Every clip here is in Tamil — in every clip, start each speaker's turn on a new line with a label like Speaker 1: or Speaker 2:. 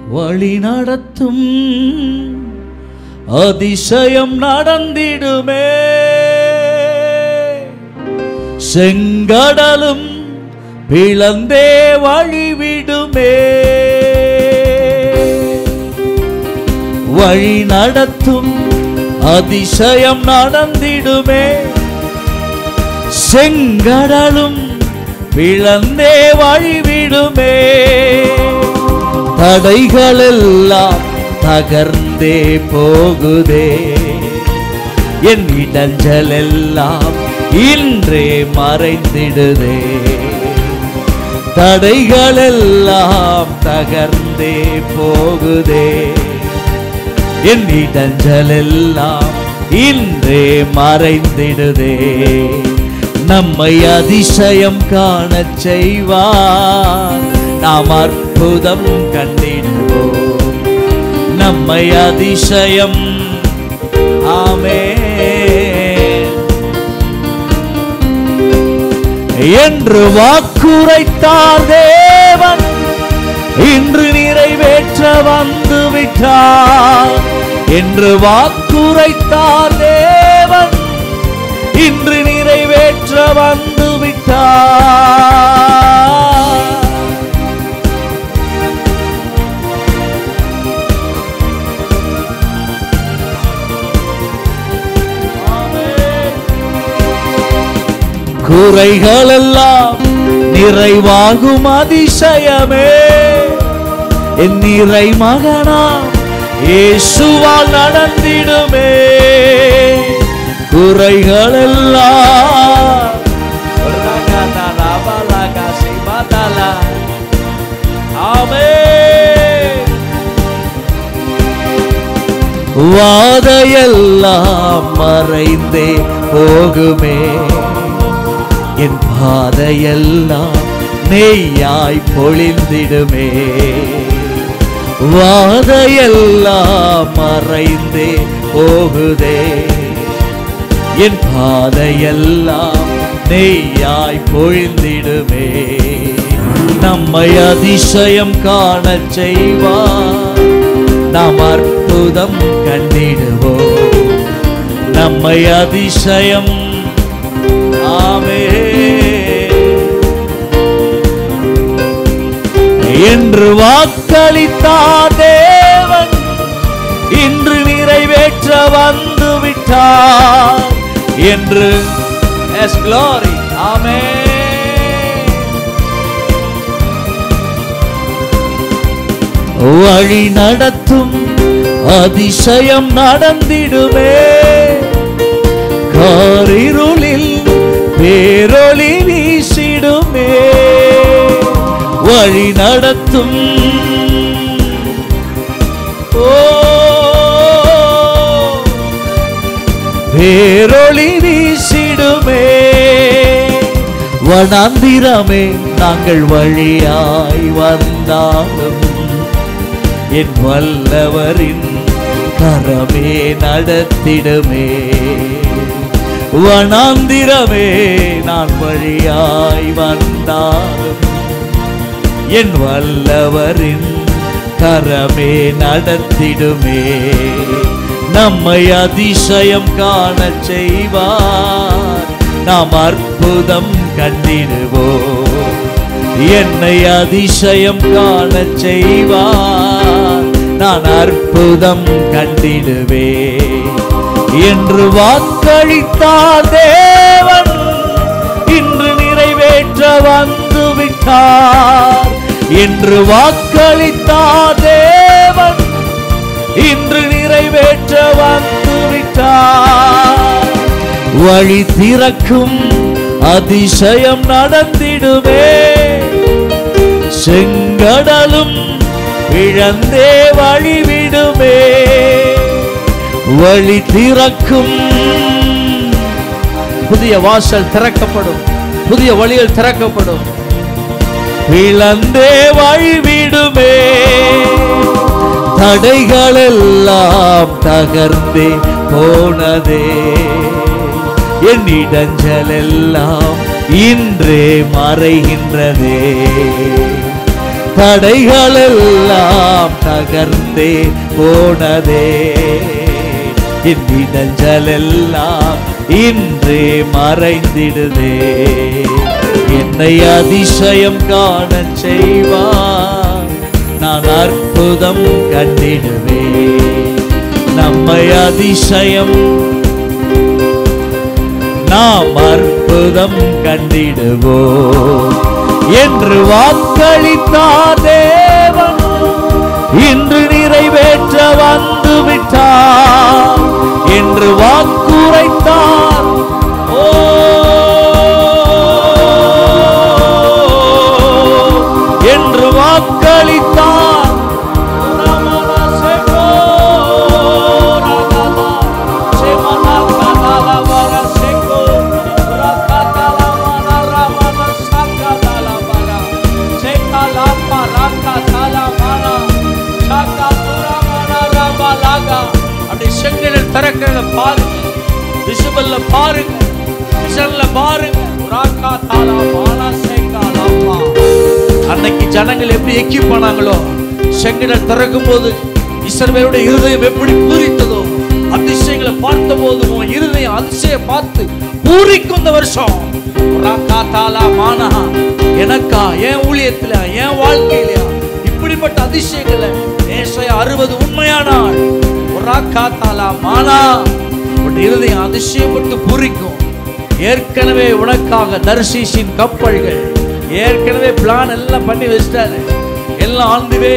Speaker 1: வழி நடத்தும் அதிசயம் நடந்திடுமே செங்கடலும் பிளந்தே வழிவிடுமே வழி நடத்தும் அதிசயம் நடந்திடுமே செங்கடலும் பிளந்தே வழிவிடுமே தடைகளெல்லாம் தகர்ந்தே போகுதே என் இடஞ்சல் எல்லாம் இன்றே மறைந்திடுதே தடைகளெல்லாம் தகர்ந்தே போகுதே என் இடஞ்சல் எல்லாம் இன்றே மறைந்திடுதே நம்மை அதிசயம் காணச் செய்வார் நாம் அற்புதம் கண்டிடுவோம் நம்மை அதிசயம் ஆமே என்று வாக்குரைத்தார் தேவன் இன்று நிறைவேற்ற வந்து விட்டார் என்று வாக்குரைத்தார் தேவன் இன்று நிறைவேற்ற வந்து விட்டார் குறைகளெல்லாம் நிறைவாகும் அதிசயமே என் நிறை மகனா இயேசுவால் நடந்திடுமே குறைகளெல்லாம் ஆமென் வாதையெல்லாம் மறைந்தே போகுமே என் பாதையெல்லாம் நெய்யாய் பொழிந்திடுமே வாதையெல்லாம் மறைந்தே போகுதே என் பாதையெல்லாம் நெய்யாய் பொழிந்திடுமே நம்மை அதிசயம் காணச் செய்வார் நாம் அற்புதம் கண்டிடுவோம் நம்மை அதிசயம் ஆமே என்று வாக்களித்தார் தேவன் இன்று நிறைவேற்ற வந்து விட்டார் என்று எஸ் glory ஆமே வழி நடத்தும் அதிசயம் நடந்திடுமே காரிருளில் பேரொளி வீசிடுமே வழி நடத்தும் ஓ பேரொளி வீசிடுமே வனாந்திரமே நாங்கள் வழியாய் வந்தாலும் என் வல்லவரின் கரமே நடத்திடுமே வனாந்திரமே நான் வழியாய் வந்தாலும் என் வல்லவரின் கரமே நடத்திடுமே நம்மை அதிசயம் காணச் செய்வார் நாம் அற்புதம் கண்டிடுவோம் என்னை அதிசயம் காணச் செய்வார் நான் அற்புதம் கண்டிடுவே என்று வாக்களித்தார் தேவன் இன்று நிறைவேற்ற வந்து விட்டார் என்று வாக்களித்தார் தேவன் இன்று நிறைவேற்ற வந்து விட்டார் வழி திறக்கும் அதிசயம் நடந்திடுமே செங்கடலும் இழந்தே வழிவிடுமே வழி திறக்கும் புதிய வாசல் திறக்கப்படும் புதிய வழிகள் திறக்கப்படும் இழந்தே வழிவிடுமே தடைகளெல்லாம் தகர்ந்தே போனதே என் இடஞ்சல் எல்லாம் இன்றே மறைகின்றதே தடைகள் எல்லாம் தகர்ந்தே போனதே இந்நிடஞ்சல் எல்லாம் இன்றே மறைந்திடுதே என்னை அதிசயம் காணச் செய்வார் நான் அற்புதம் கண்டிடுவே நம்மை அதிசயம் நாம் அற்புதம் கண்டிடுவோம் என்று வாக்களித்தார் தேவன் இன்று நிறைவேற்ற வந்து விட்டார் என்று வாக்குரைத்தார் ஓ என்று வாக்களித்தார் அப்படி செங்கலில் திறக்கிறத பாருங்க விசுபல்ல பாருங்க விசல்ல பாருங்க ராக்கா தாலா மாலா சேக்கா லாப்பா அன்னைக்கு ஜனங்கள் எப்படி எக்கிப் போனாங்களோ செங்கடல் திறக்கும் போது இஸ்ரவேலுடைய இருதயம் எப்படி பூரித்ததோ அதிசயங்களை பார்த்த போது உன் இருதயம் அதிசயம் பார்த்து பூரிக்கும் இந்த வருஷம் ராக்கா தாலா மானா எனக்கா என் ஊழியத்துல என் வாழ்க்கையிலயா இப்படிப்பட்ட அதிசயங்களை ஏசாயா அறுபது உண்மையானால் ராக்கா தாலா மானா உன் இருதயம் அதிசயப்பட்டு பூரிக்கும் ஏற்கனவே உனக்காக தர்ஷீஷின் கப்பல்கள் ஏற்கனவே பிளான் எல்லாம் பண்ணி வச்சிட்டாரு எல்லாம் on the way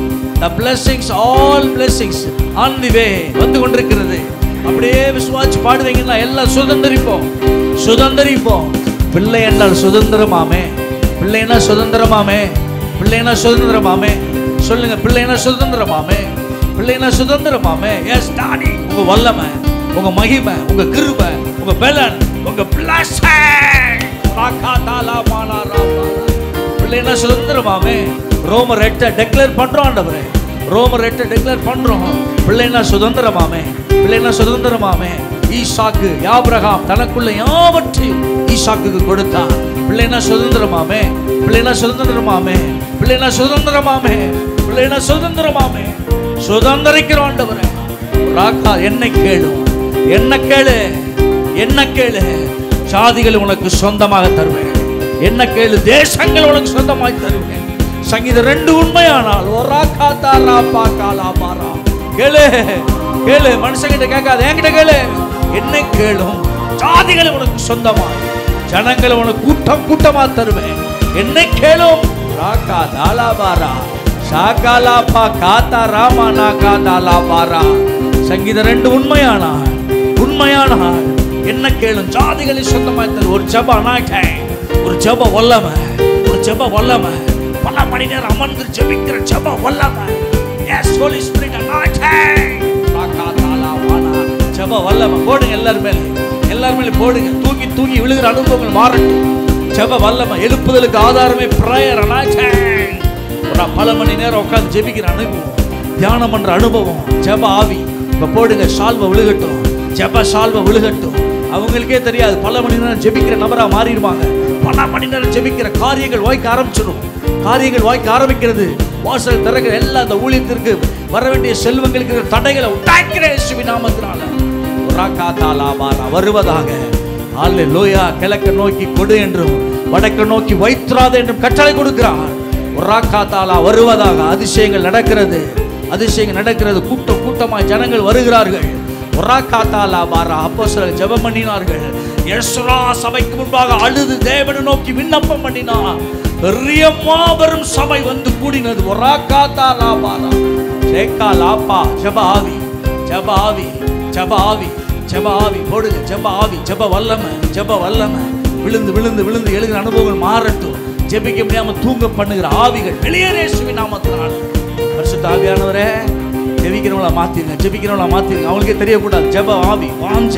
Speaker 1: the blessings all blessings on the way வந்து கொண்டிருக்கிறது அப்படியே விசுவாச்சு பாடுவீங்கன்னா எல்லாம் சுதந்திரிப்போம் சுதந்திரிப்போம் பிள்ளை என்றால் சுதந்திரமாமே பிள்ளைனா சுதந்திரமாமே பிள்ளைனா சுதந்திரமாமே சொல்லுங்க பிள்ளைனா சுதந்திரமாமே பிள்ளைனா சுதந்திரமாமே எஸ் டாடி உங்க வல்லமை உங்க மகிமை உங்க கிருபை உங்க பலன் உங்க blessing ராகாதாலா மாலா ராபா. பிள்ளைனா சுதந்திரமாமே ரோமர் எட்ட டெக்ளேர் பண்றோம் ஆண்டவரே ரோமர் எட்ட டெக்ளேர் பண்றோம் பிள்ளைனா சுதந்திரமாமே பிள்ளைனா சுதந்திரமாமே ஈசாக்கு யாபிரகாம் தனக்குள்ள யாவற்றையும் ஈசாக்குக்கு கொடுத்தான் பிள்ளைனா சுதந்திரமாமே பிள்ளைனா சுதந்திரமாமே பிள்ளைனா சுதந்திரமாமே பிள்ளைனா சுதந்திரமாமே சுதந்திரிக்கிறோம் ஆண்டவரே ராக்கா என்ன கேளு என்ன கேளு என்ன கேளு ஜாதிகள் உனக்கு சொந்தமாக தருவேன் என்ன கேளு தேசங்கள் உனக்கு சொந்தமாய் தருவேன் சங்கீதம் ரெண்டு உண்மையானால் ஒரு ராக்கா தாரா பாக்கா லாபாரா கேளு கேளு மனுஷங்கிட்ட கேட்காத என்கிட்ட கேளு என்ன கேளும் ஜாதிகள் உனக்கு சொந்தமாய் ஜனங்களை உனக்கு கூட்டம் கூட்டமா தருவேன் என்ன கேளும் ராக்கா தாலாபாரா ஷாகாலாப்பா காத்தா ராமா நாகா தாலாபாரா சங்கீதம் ரெண்டு உண்மையானால் உண்மையானால் என்ன கேளும் ஜாதிகளை சொந்தமாய் தரு ஒரு ஜப அனாட்டை ஒரு ஜப வல்லமை ஒரு ஜப வல்லமை பல மணி நேரம் அமர்ந்து ஜெபிக்கிற ஜப வல்லமை எஸ் ஹோலி ஸ்பிரிட் அனாட்டை ராக்கா தாலாபாரா ஜப வல்லமை போடுங்க எல்லாரும் மேலே எல்லாரும் மேலே போடுங்க தூக்கி தூக்கி விழுகிற அனுபவங்கள் மாறட்டும் ஜப வல்லமை எழுப்புதலுக்கு ஆதாரமே பிரேயர் அனாச்சேன் ஒரு பல மணி நேரம் உட்கார்ந்து ஜெபிக்கிற அனுபவம் தியானம் பண்ற அனுபவம் ஜப ஆவி இப்ப போடுங்க சால்வை விழுகட்டும் ஜப சால்வை விழுகட்டும் அவங்களுக்கே தெரியாது பல மணி நேரம் ஜெபிக்கிற நபரா மாறிடுவாங்க பல மணி நேரம் ஜெபிக்கிற காரியங்கள் வாய்க்க ஆரம்பிச்சிடும் காரியங்கள் வாய்க்க ஆரம்பிக்கிறது வாசல் திறக்கிற எல்லா அந்த ஊழியத்திற்கு வர வேண்டிய செல்வங்களுக்கு இருக்கிற தடைகளை உண்டாக்கிற இயேசுவின் நாமத்தினால ராக்கா தாலா பாலா வருவதாக அல்ல லோயா கிழக்க நோக்கி கொடு என்றும் வடக்க நோக்கி வைத்திராத என்றும் கட்டளை கொடுக்கிறார் ராக்கா தாலா வருவதாக அதிசயங்கள் நடக்கிறது அதிசயங்கள் நடக்கிறது கூட்டம் கூட்டமாய் ஜனங்கள் வருகிறார்கள் ராக்கா தாலா பாரா அப்போ சில ஜெபம் பண்ணினார்கள் எஸ்ரா சபைக்கு முன்பாக அழுது தேவனை நோக்கி விண்ணப்பம் பண்ணினார் பெரிய மாபெரும் சபை வந்து கூடினது ராக்கா தாலா பாரா சேக்கா லாப்பா ஜப ஆவி ஜப ஆவி ஜப ஆவி ஜப ஆவி போடுங்க ஜப ஆவி ஜப வல்லமை ஜப வல்லமை விழுந்து விழுந்து விழுந்து எழுகிற அனுபவங்கள் மாறட்டும் ஜெபிக்க முடியாம தூங்க பண்ணுகிற ஆவிகள் வெளியேறேசுவி நாமத்தினால் பரிசுத்த ஆவியானவரே ஜெபிக்கிறவங்கள மாத்திருங்க ஜெபிக்கிறவங்கள மாத்திருங்க அவங்களுக்கே தெரியக்கூடாது ஜப ஆவி வாஞ்ச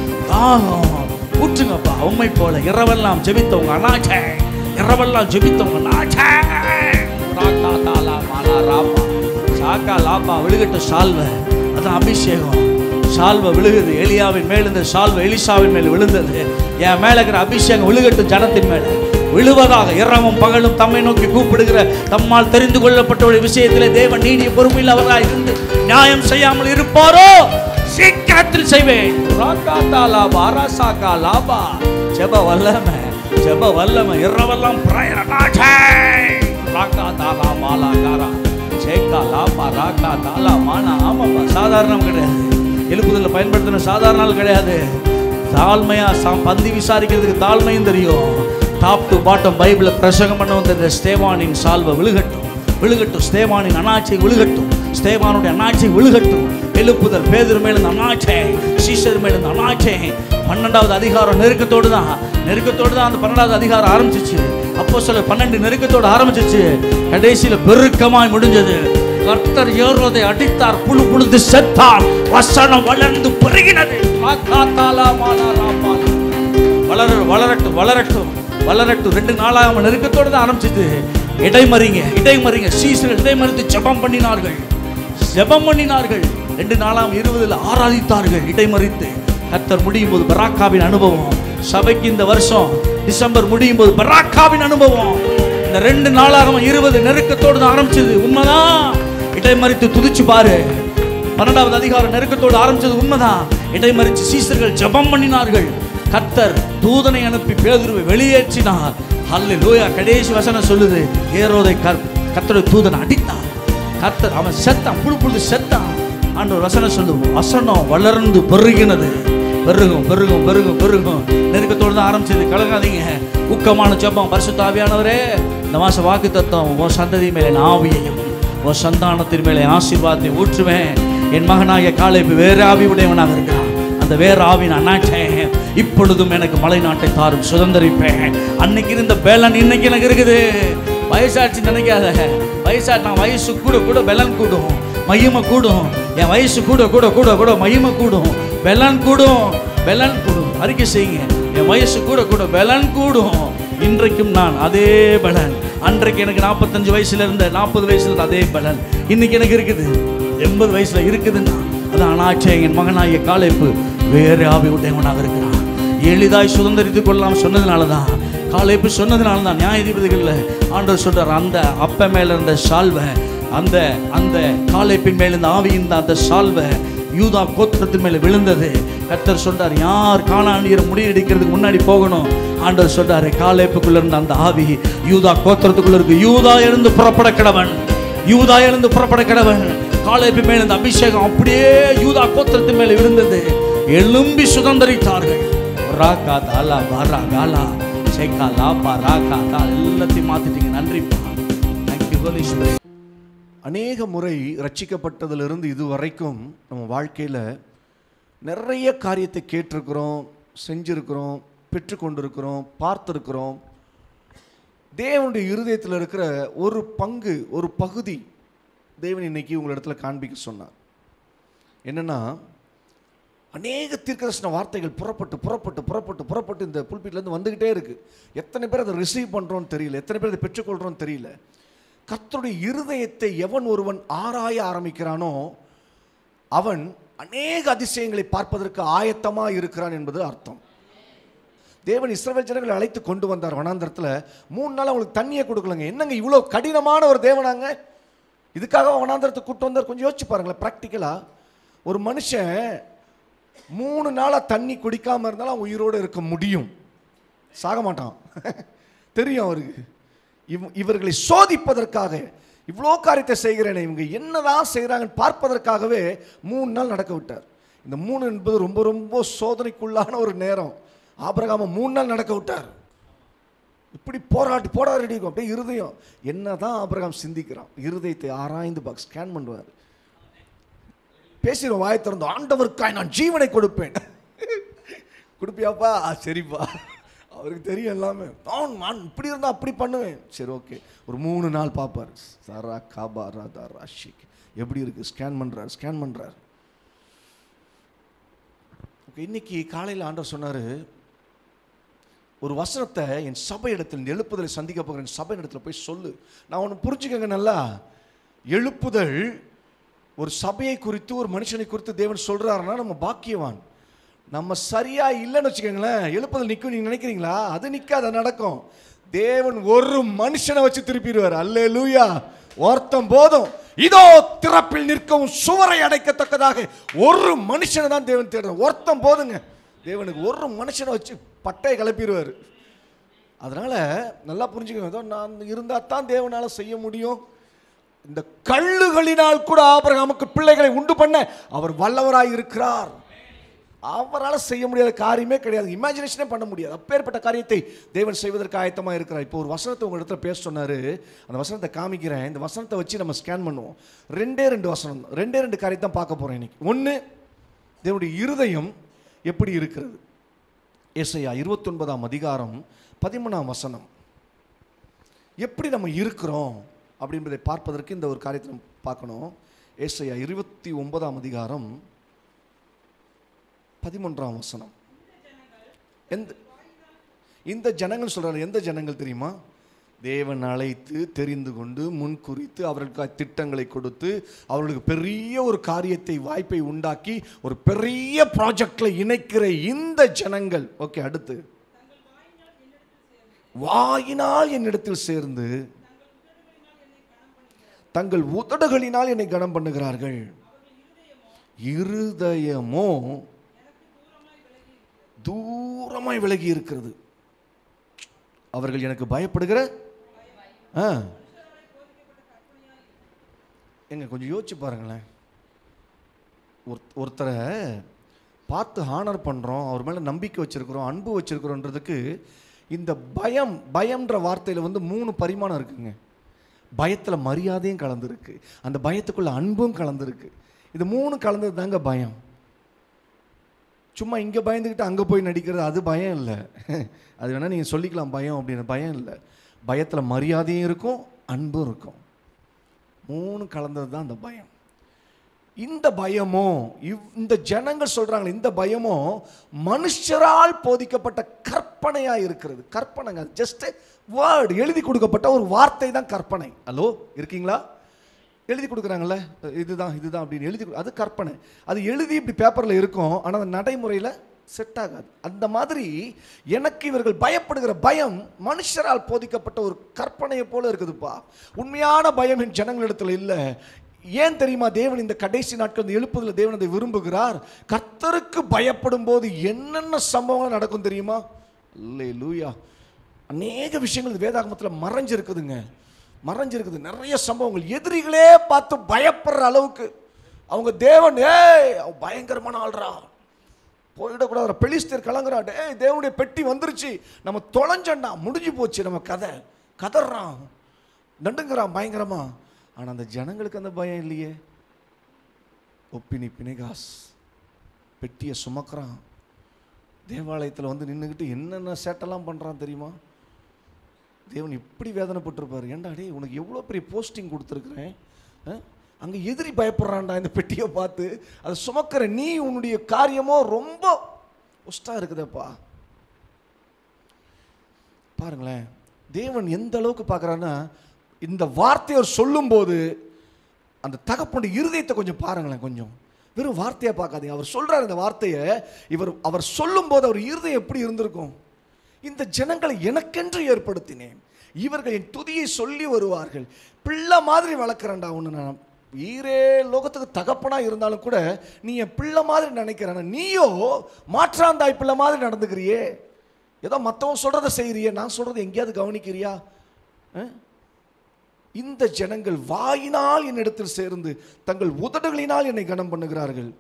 Speaker 1: தாகம் ஊற்றுங்கப்பா உண்மை போல இரவெல்லாம் ஜெபித்தவங்க அனாச்சே இரவெல்லாம் ஜெபித்தவங்க நாச்சே ராக்கா தாலா மாலா ராப்பா சாக்கா லாப்பா விழுகட்டும் சால்வை அதான் அபிஷேகம் சால்வை விழுகுது எலியாவின் மேல் இந்த சால்வை எலிசாவின் மேல் விழுந்தது என் மேல இருக்கிற அபிஷேகம் விழுகட்டும் ஜனத்தின் மேல விழுவதாக இரவும் பகலும் தம்மை நோக்கி கூப்பிடுகிற தம்மால் தெரிந்து கொள்ளப்பட்ட விஷயத்திலே தேவன் நீடிய பொறுமையில் அவராய் இருந்து நியாயம் செய்யாமல் இருப்பாரோ சீக்கிரத்தில் செய்வேன் ராக்காத்தா லாபா ராசாக்கா லாபா ஜெப வல்லமை ஜெப வல்லமை இரவெல்லாம் பிரயரனாச்சே ராக்கா தாலா மாலா காரா சேக்கா லாபா ராக்கா தாலா மானா ஆமாப்பா சாதாரணம் கிடையாது எழுப்புதலில் பயன்படுத்தின சாதாரண ஆள் கிடையாது தாழ்மையா சா- பந்தி விசாரிக்கிறதுக்கு தாழ்மையும் தெரியும் டாப் டு பாட்டம் பைபிளை பிரசங்கம் பண்ண வந்த ஸ்தேவானின் சால்வை விழுகட்டும் விழுகட்டும் ஸ்தேவானின் அண்ணாச்சை விழுகட்டும் ஸ்தேவானுடைய அண்ணாச்சை விழுகட்டும் எழுப்புதல் பேதர் மேல இந்த அண்ணாச்சை சீசர் மேல இந்த அண்ணாச்சை பன்னெண்டாவது அதிகாரம் நெருக்கத்தோடு தான் நெருக்கத்தோடு தான் அந்த பன்னெண்டாவது அதிகாரம் ஆரம்பிச்சிச்சு அப்போ சொல்ல பன்னெண்டு நெருக்கத்தோடு ஆரம்பிச்சிச்சு கடைசியில பெருக்கமாய் முடிஞ்சது கர்த்தர் ஏறுவதை அடித்தார் புழு புழுது செத்தார் வசனம் வளர்ந்து பெருகினது ராக்காத்தாலா மாலா ராப்பாலா. வளர வளரட்டும் வளரட்டும் வளரட்டும் ரெண்டு நாளாக நெருக்கத்தோடு தான் ஆரம்பிச்சது இடைமறிங்க இடைமறிங்க சீசர் இடைமறித்து ஜெபம் பண்ணினார்கள் ஜெபம் பண்ணினார்கள் ரெண்டு நாளாம் இருபதுல ஆராதித்தார்கள் இடைமறித்து கர்த்தர் முடியும் போது பராக்காவின் அனுபவம் சபைக்கு இந்த வருஷம் டிசம்பர் முடியும் போது பராக்காவின் அனுபவம் இந்த ரெண்டு நாளாக இருபது நெருக்கத்தோடு தான் ஆரம்பிச்சது உண்மைதான் இடைமறித்து துதிச்சு பாரு பன்னெண்டாவது அதிகாரம் நெருக்கத்தோடு ஆரம்பிச்சது உண்மைதான் இடைமறிச்சு சீசர்கள் ஜெபம் பண்ணினார்கள் கர்த்தர் தூதனை அனுப்பி பேதுருவை வெளியேற்றினார் ஹல்லேலூயா கடைசி வசனம் சொல்லுது ஏரோதை கர் கர்த்தருடைய தூதனை அடித்தார் கர்த்தர் அவன் செத்தான் புழு புழுது செத்தான் ஆண்டவர் வசனம் சொல்லுவோம் வசனம் வளர்ந்து பெருகினது பெருகும் பெருகும் பெருகும் பெருகும் நெருக்கத்தோடு தான் ஆரம்பிச்சது கலங்காதீங்க ஊக்கமான ஜெபம் பரிசுத்த ஆவியானவரே இந்த மாசம் வாக்கு தத்துவம் உன் சந்ததி மேலே என் ஆவியையும் உன் சந்தானத்தின் மேலே ஆசீர்வாதத்தை ஊற்றுவேன் என் மகனாகிய காலைப்பு வேற ஆவி உடையவனாக இருக்கிறான் அந்த வேற ஆவின் அண்ணாச்சே இப்பொழுதும் எனக்கு மலை நாட்டை தாரும் சுதந்திரிப்பேன் அன்னைக்கு இருந்த பேலன் இன்னைக்கு எனக்கு இருக்குது வயசாச்சு நினைக்காத வயசா நான் வயசு கூட கூட பெலன் கூடும் மகிமை கூடும் என் வயசு கூட கூட கூட கூட மகிமை கூடும் பெலன் கூடும் பெலன் கூடும் அறிக்கை செய்யுங்க என் வயசு கூட கூட பெலன் கூடும் இன்றைக்கும் நான் அதே பலன் அன்றைக்கு எனக்கு நாற்பத்தஞ்சு வயசுல இருந்த நாற்பது வயசுல இருந்த அதே பலன் இன்னைக்கு எனக்கு இருக்குது எண்பது வயசுல இருக்குதுன்னா அதான் அனாச்சே என் மகனாகிய காலைப்பு வேறு ஆவி உடையவனாக இருக்கிறான் எளிதாய் சுதந்திரித்துக் கொள்ளலாம் சொன்னதுனால தான் காலைப்பு சொன்னதுனால தான் நியாயாதிபதிகளில் ஆண்டவர் சொல்றார் அந்த அப்ப மேல இருந்த சால்வை அந்த அந்த காலைப்பின் மேல இருந்த ஆவியின் அந்த சால்வை யூதா கோத்திரத்தின் மேல விழுந்தது கர்த்தர் சொல்றார் யார் காணானியர் முடியடிக்கிறதுக்கு முன்னாடி போகணும் ஆண்டவர் சொல்றாரு காலேப்புக்குள்ள இருந்த அந்த ஆவி யூதா கோத்திரத்துக்குள்ள இருக்கு யூதா இருந்து புறப்பட கிடவன் யூதா இருந்து புறப்பட கிடவன் காலேப்பு மேல இந்த அபிஷேகம் அப்படியே யூதா கோத்திரத்தின் மேல விழுந்தது எழும்பி சுதந்திரித்தார்கள் ராக்கா தாலா பாரா காலா சேக்கா லாபா ராக்கா தா எல்லாத்தையும் மாத்திட்டீங்க நன்றிப்பா தேங்க்யூ கோலீஸ்வரி
Speaker 2: அநேக முறை ரட்சிக்கப்பட்டதிலிருந்து இது வரைக்கும் நம்ம வாழ்க்கையில் நிறைய காரியத்தை கேட்டிருக்கிறோம் செஞ்சிருக்கிறோம் பெற்றுக்கொண்டிருக்கிறோம் பார்த்துருக்கிறோம் தேவனுடைய இருதயத்தில் இருக்கிற ஒரு பங்கு ஒரு பகுதி தேவன் இன்னைக்கு உங்களிடத்துல காண்பிக்க சொன்னார் என்னன்னா அநேக தீர்க்கதர்சன வார்த்தைகள் புறப்பட்டு புறப்பட்டு புறப்பட்டு புறப்பட்டு இந்த புல்பீட்லேருந்து வந்துக்கிட்டே இருக்கு எத்தனை பேர் அதை ரிசீவ் பண்ணுறோன்னு தெரியல எத்தனை பேர் அதை பெற்றுக்கொள்கிறோன்னு தெரியல கர்த்தருடைய இருதயத்தை எவன் ஒருவன் ஆராய ஆரம்பிக்கிறானோ அவன் அநேக அதிசயங்களை பார்ப்பதற்கு ஆயத்தமாக இருக்கிறான் என்பது அர்த்தம் தேவன் இஸ்ரவேல் ஜனங்களை அழைத்து கொண்டு வந்தார் வனாந்தரத்தில் மூணு நாள் அவங்களுக்கு தண்ணியை கொடுக்கலங்க என்னங்க இவ்வளோ கடினமான ஒரு தேவனாங்க இதுக்காக வனாந்தரத்துக்கு கூட்டு வந்தார் கொஞ்சம் யோசிச்சு பாருங்களேன் ப்ராக்டிக்கலாக ஒரு மனுஷன் மூணு நாளாக தண்ணி குடிக்காம இருந்தாலும் அவன் உயிரோடு இருக்க முடியும் சாக மாட்டான் தெரியும் அவருக்கு இவ் இவர்களை சோதிப்பதற்காக இவ்வளோ காரியத்தை செய்கிறேனே இவங்க என்னதான் செய்கிறாங்கன்னு பார்ப்பதற்காகவே மூணு நாள் நடக்க விட்டார் இந்த மூணு என்பது ரொம்ப ரொம்ப சோதனைக்குள்ளான ஒரு நேரம் ஆபிரகாம மூணு நாள் நடக்க விட்டார் இப்படி போராட்டி போராடி இருக்கும் அப்படியே இருதயம் என்னதான் ஆபிரகாம் சிந்திக்கிறான் இருதயத்தை ஆராய்ந்து பார்க்க ஸ்கேன் பண்ணுவார் பேசிடுவோம் வாயை திறந்து ஆண்டவருக்காய் நான் ஜீவனை கொடுப்பேன் கொடுப்பியாப்பா "ஆ, சரிப்பா அவருக்கு தெரியும் எல்லாமே நான் நான் இப்படி இருந்தால் அப்படி பண்ணுவேன் சரி ஓகே ஒரு மூணு நாள் பார்ப்பார் சாரா காபா ராதா ராஷிக் எப்படி இருக்கு ஸ்கேன் பண்றார் ஸ்கேன் பண்றார் ஓகே இன்னைக்கு காலையில் ஆண்டவர் சொன்னார் ஒரு வசனத்தை என் சபை இடத்தில் எழுப்புதலை சந்திக்க போகிற என் சபை இடத்துல போய் சொல்லு நான் ஒன்று புரிஞ்சுக்கங்க நல்லா எழுப்புதல் ஒரு சபையை குறித்து ஒரு மனுஷனை குறித்து தேவன் சொல்றாருன்னா நம்ம பாக்கியவான் நம்ம சரியா இல்லைன்னு வச்சுக்கோங்களேன் எழுப்புதல் நிற்கும் நீங்க நினைக்கிறீங்களா அது நிற்காது அது நடக்கும் தேவன் ஒரு மனுஷனை வச்சு திருப்பிடுவார் அல்லே லூயா ஒருத்தன் போதும் இதோ திறப்பில் நிற்கவும் சுவரை அடைக்கத்தக்கதாக ஒரு மனுஷனை தான் தேவன் தேடுறார் ஒருத்தன் போதுங்க தேவனுக்கு ஒரு மனுஷனை வச்சு பட்டையை கிளப்பிடுவார் அதனால நல்லா புரிஞ்சுக்கணும் ஏதோ நான் இருந்தால் தான் தேவனால செய்ய முடியும் இந்த கல்லுகளினால் கூட ஆபிரகாமுக்கு பிள்ளைகளை உண்டு பண்ண அவர் வல்லவராய் இருக்கிறார் அவரால் செய்ய முடியாத காரியமே கிடையாது இமேஜினேஷனே பண்ண முடியாது அப்பேற்பட்ட காரியத்தை தேவன் செய்வதற்கு ஆயத்தமாக இருக்கிறார் இப்போ ஒரு வசனத்தை உங்க இடத்துல பேச சொன்னாரு அந்த வசனத்தை காமிக்கிறேன் இந்த வசனத்தை வச்சு நம்ம ஸ்கேன் பண்ணுவோம் ரெண்டே ரெண்டு வசனம் தான். ரெண்டே ரெண்டு காரியத்தை தான் பார்க்க போறோம் இன்னைக்கு ஒன்று தேவனுடைய இருதயம் எப்படி இருக்கிறது ஏசையா இருபத்தொன்பதாம் அதிகாரம் பதிமூணாம் வசனம் எப்படி நம்ம இருக்கிறோம் அப்படின்றதை பார்ப்பதற்கு இந்த ஒரு காரியத்தை நம்ம பார்க்கணும் ஏசையா இருபத்தி ஒன்பதாம் அதிகாரம் பதிமூன்றாம் வசனம் எந்த இந்த ஜனங்கள் சொல்றாரு எந்த ஜனங்கள் தெரியுமா தேவன் அழைத்து தெரிந்து கொண்டு முன்குறித்து அவர்களுக்கு திட்டங்களை கொடுத்து அவர்களுக்கு பெரிய ஒரு காரியத்தை வாய்ப்பை உண்டாக்கி ஒரு பெரிய ப்ராஜெக்ட்ல இணைக்கிற இந்த ஜனங்கள் ஓகே அடுத்து வாயினால் என்னிடத்தில் சேர்ந்து தங்கள் உதடுகளினால் என்னை கனம் பண்ணுகிறார்கள் இருதயமோ தூரமாய் விலகி இருக்கிறது அவர்கள் எனக்கு பயப்படுகிற ஆ எங்க கொஞ்சம் யோசிச்சு பாருங்களேன் ஒரு ஒருத்தரை பார்த்து ஹானர் பண்ணுறோம் அவர் மேலே நம்பிக்கை வச்சுருக்கிறோம் அன்பு வச்சுருக்கிறோன்றதுக்கு இந்த பயம் பயம்ன்ற வார்த்தையில் வந்து மூணு பரிமாணம் இருக்குங்க பயத்தில் மரியாதையும் கலந்துருக்கு அந்த பயத்துக்குள்ள அன்பும் கலந்துருக்கு இது மூணு கலந்தது தாங்க பயம் சும்மா இங்கே பயந்துக்கிட்டு அங்கே போய் நடிக்கிறது அது பயம் இல்லை அது வேணால் நீங்கள் சொல்லிக்கலாம் பயம் அப்படின்னு பயம் இல்லை பயத்தில் மரியாதையும் இருக்கும் அன்பும் இருக்கும் மூணு கலந்தது தான் அந்த பயம் இந்த பயமோ இவ் இந்த ஜனங்கள் சொல்றாங்களே இந்த பயமோ மனுஷரால் போதிக்கப்பட்ட கற்பனையா இருக்கிறது கற்பனைங்க ஜஸ்ட் வேர்டு எழுதி கொடுக்கப்பட்ட ஒரு வார்த்தை தான் கற்பனை ஹலோ இருக்கீங்களா எழுதி கொடுக்குறாங்கல்ல இதுதான் இதுதான் அப்படின்னு எழுதி கொடு- அது கற்பனை அது எழுதி இப்படி பேப்பரில் இருக்கும் ஆனால் அது நடைமுறையில் செட் ஆகாது அந்த மாதிரி எனக்கு இவர்கள் பயப்படுகிற பயம் மனுஷரால் போதிக்கப்பட்ட ஒரு கற்பனையை போல இருக்குதுப்பா உண்மையான பயம் என் ஜனங்களிடத்தில் இல்லை ஏன் தெரியுமா தேவன் இந்த கடைசி நாட்கள் இந்த எழுப்புதல தேவன் அதை விரும்புகிறார் கர்த்தருக்கு பயப்படும் போது என்னென்ன சம்பவங்கள் நடக்கும் தெரியுமா இல்லை லூயா அநேக விஷயங்கள் இந்த வேதாகமத்தில் மறைஞ்சிருக்குதுங்க மறைஞ்சிருக்குது நிறைய சம்பவங்கள் எதிரிகளே பார்த்து பயப்படுற அளவுக்கு அவங்க தேவன் ஏய் அவன் பயங்கரமான ஆள்றா போயிடக்கூடாது பெலிஸ்தர் கலங்குறான் டேய் தேவனுடைய பெட்டி வந்துருச்சு நம்ம தொலைஞ்சண்டா முடிஞ்சு போச்சு நம்ம கதை கதறான் நண்டுங்கிறான் பயங்கரமா ஆனால் அந்த ஜனங்களுக்கு அந்த பயம் இல்லையே ஒப்பினி பிணைகாஸ் பெட்டியை சுமக்கிறான் தேவாலயத்தில் வந்து நின்றுக்கிட்டு என்னென்ன சேட்டெல்லாம் பண்ணுறான் தெரியுமா தேவன் எப்படி வேதனைப்பட்டிருப்பார் ஏன்டா டேய் உனக்கு எவ்வளோ பெரிய போஸ்டிங் கொடுத்துருக்குறேன் அங்கே எதிரி பயப்படுறான்டா இந்த பெட்டியை பார்த்து அதை சுமக்கிற நீ உன்னுடைய காரியமோ ரொம்ப ஒஸ்ட்டாக இருக்குதேப்பா பாருங்களேன் தேவன் எந்த அளவுக்கு பார்க்குறான்னா இந்த வார்த்தையை அவர் சொல்லும்போது அந்த தகப்பனுடைய இருதயத்தை கொஞ்சம் பாருங்களேன் கொஞ்சம் வெறும் வார்த்தையை பார்க்காதீங்க அவர் சொல்றார் இந்த வார்த்தையை இவர் அவர் சொல்லும்போது அவர் இருதயம் எப்படி இருந்திருக்கும் இந்த ஜனங்களை எனக்கென்று ஏற்படுத்தினேன் இவர்கள் என் துதியை சொல்லி வருவார்கள் பிள்ளை மாதிரி வளர்க்குறேன்டா ஒன்று நான் ஈரே லோகத்துக்கு தகப்பனா இருந்தாலும் கூட நீ என் பிள்ளை மாதிரி நினைக்கிறேன் நீயோ மாற்றாந்தாய் பிள்ளை மாதிரி நடந்துக்கிறியே ஏதோ மற்றவன் சொல்கிறத செய்கிறியே நான் சொல்கிறத எங்கேயாவது கவனிக்கிறியா ஆ? இந்த ஜனங்கள் வாயினால் என்னிடத்தில் சேர்ந்து தங்கள் உதடுகளினால் என்னை கனம் பண்ணுகிறார்கள்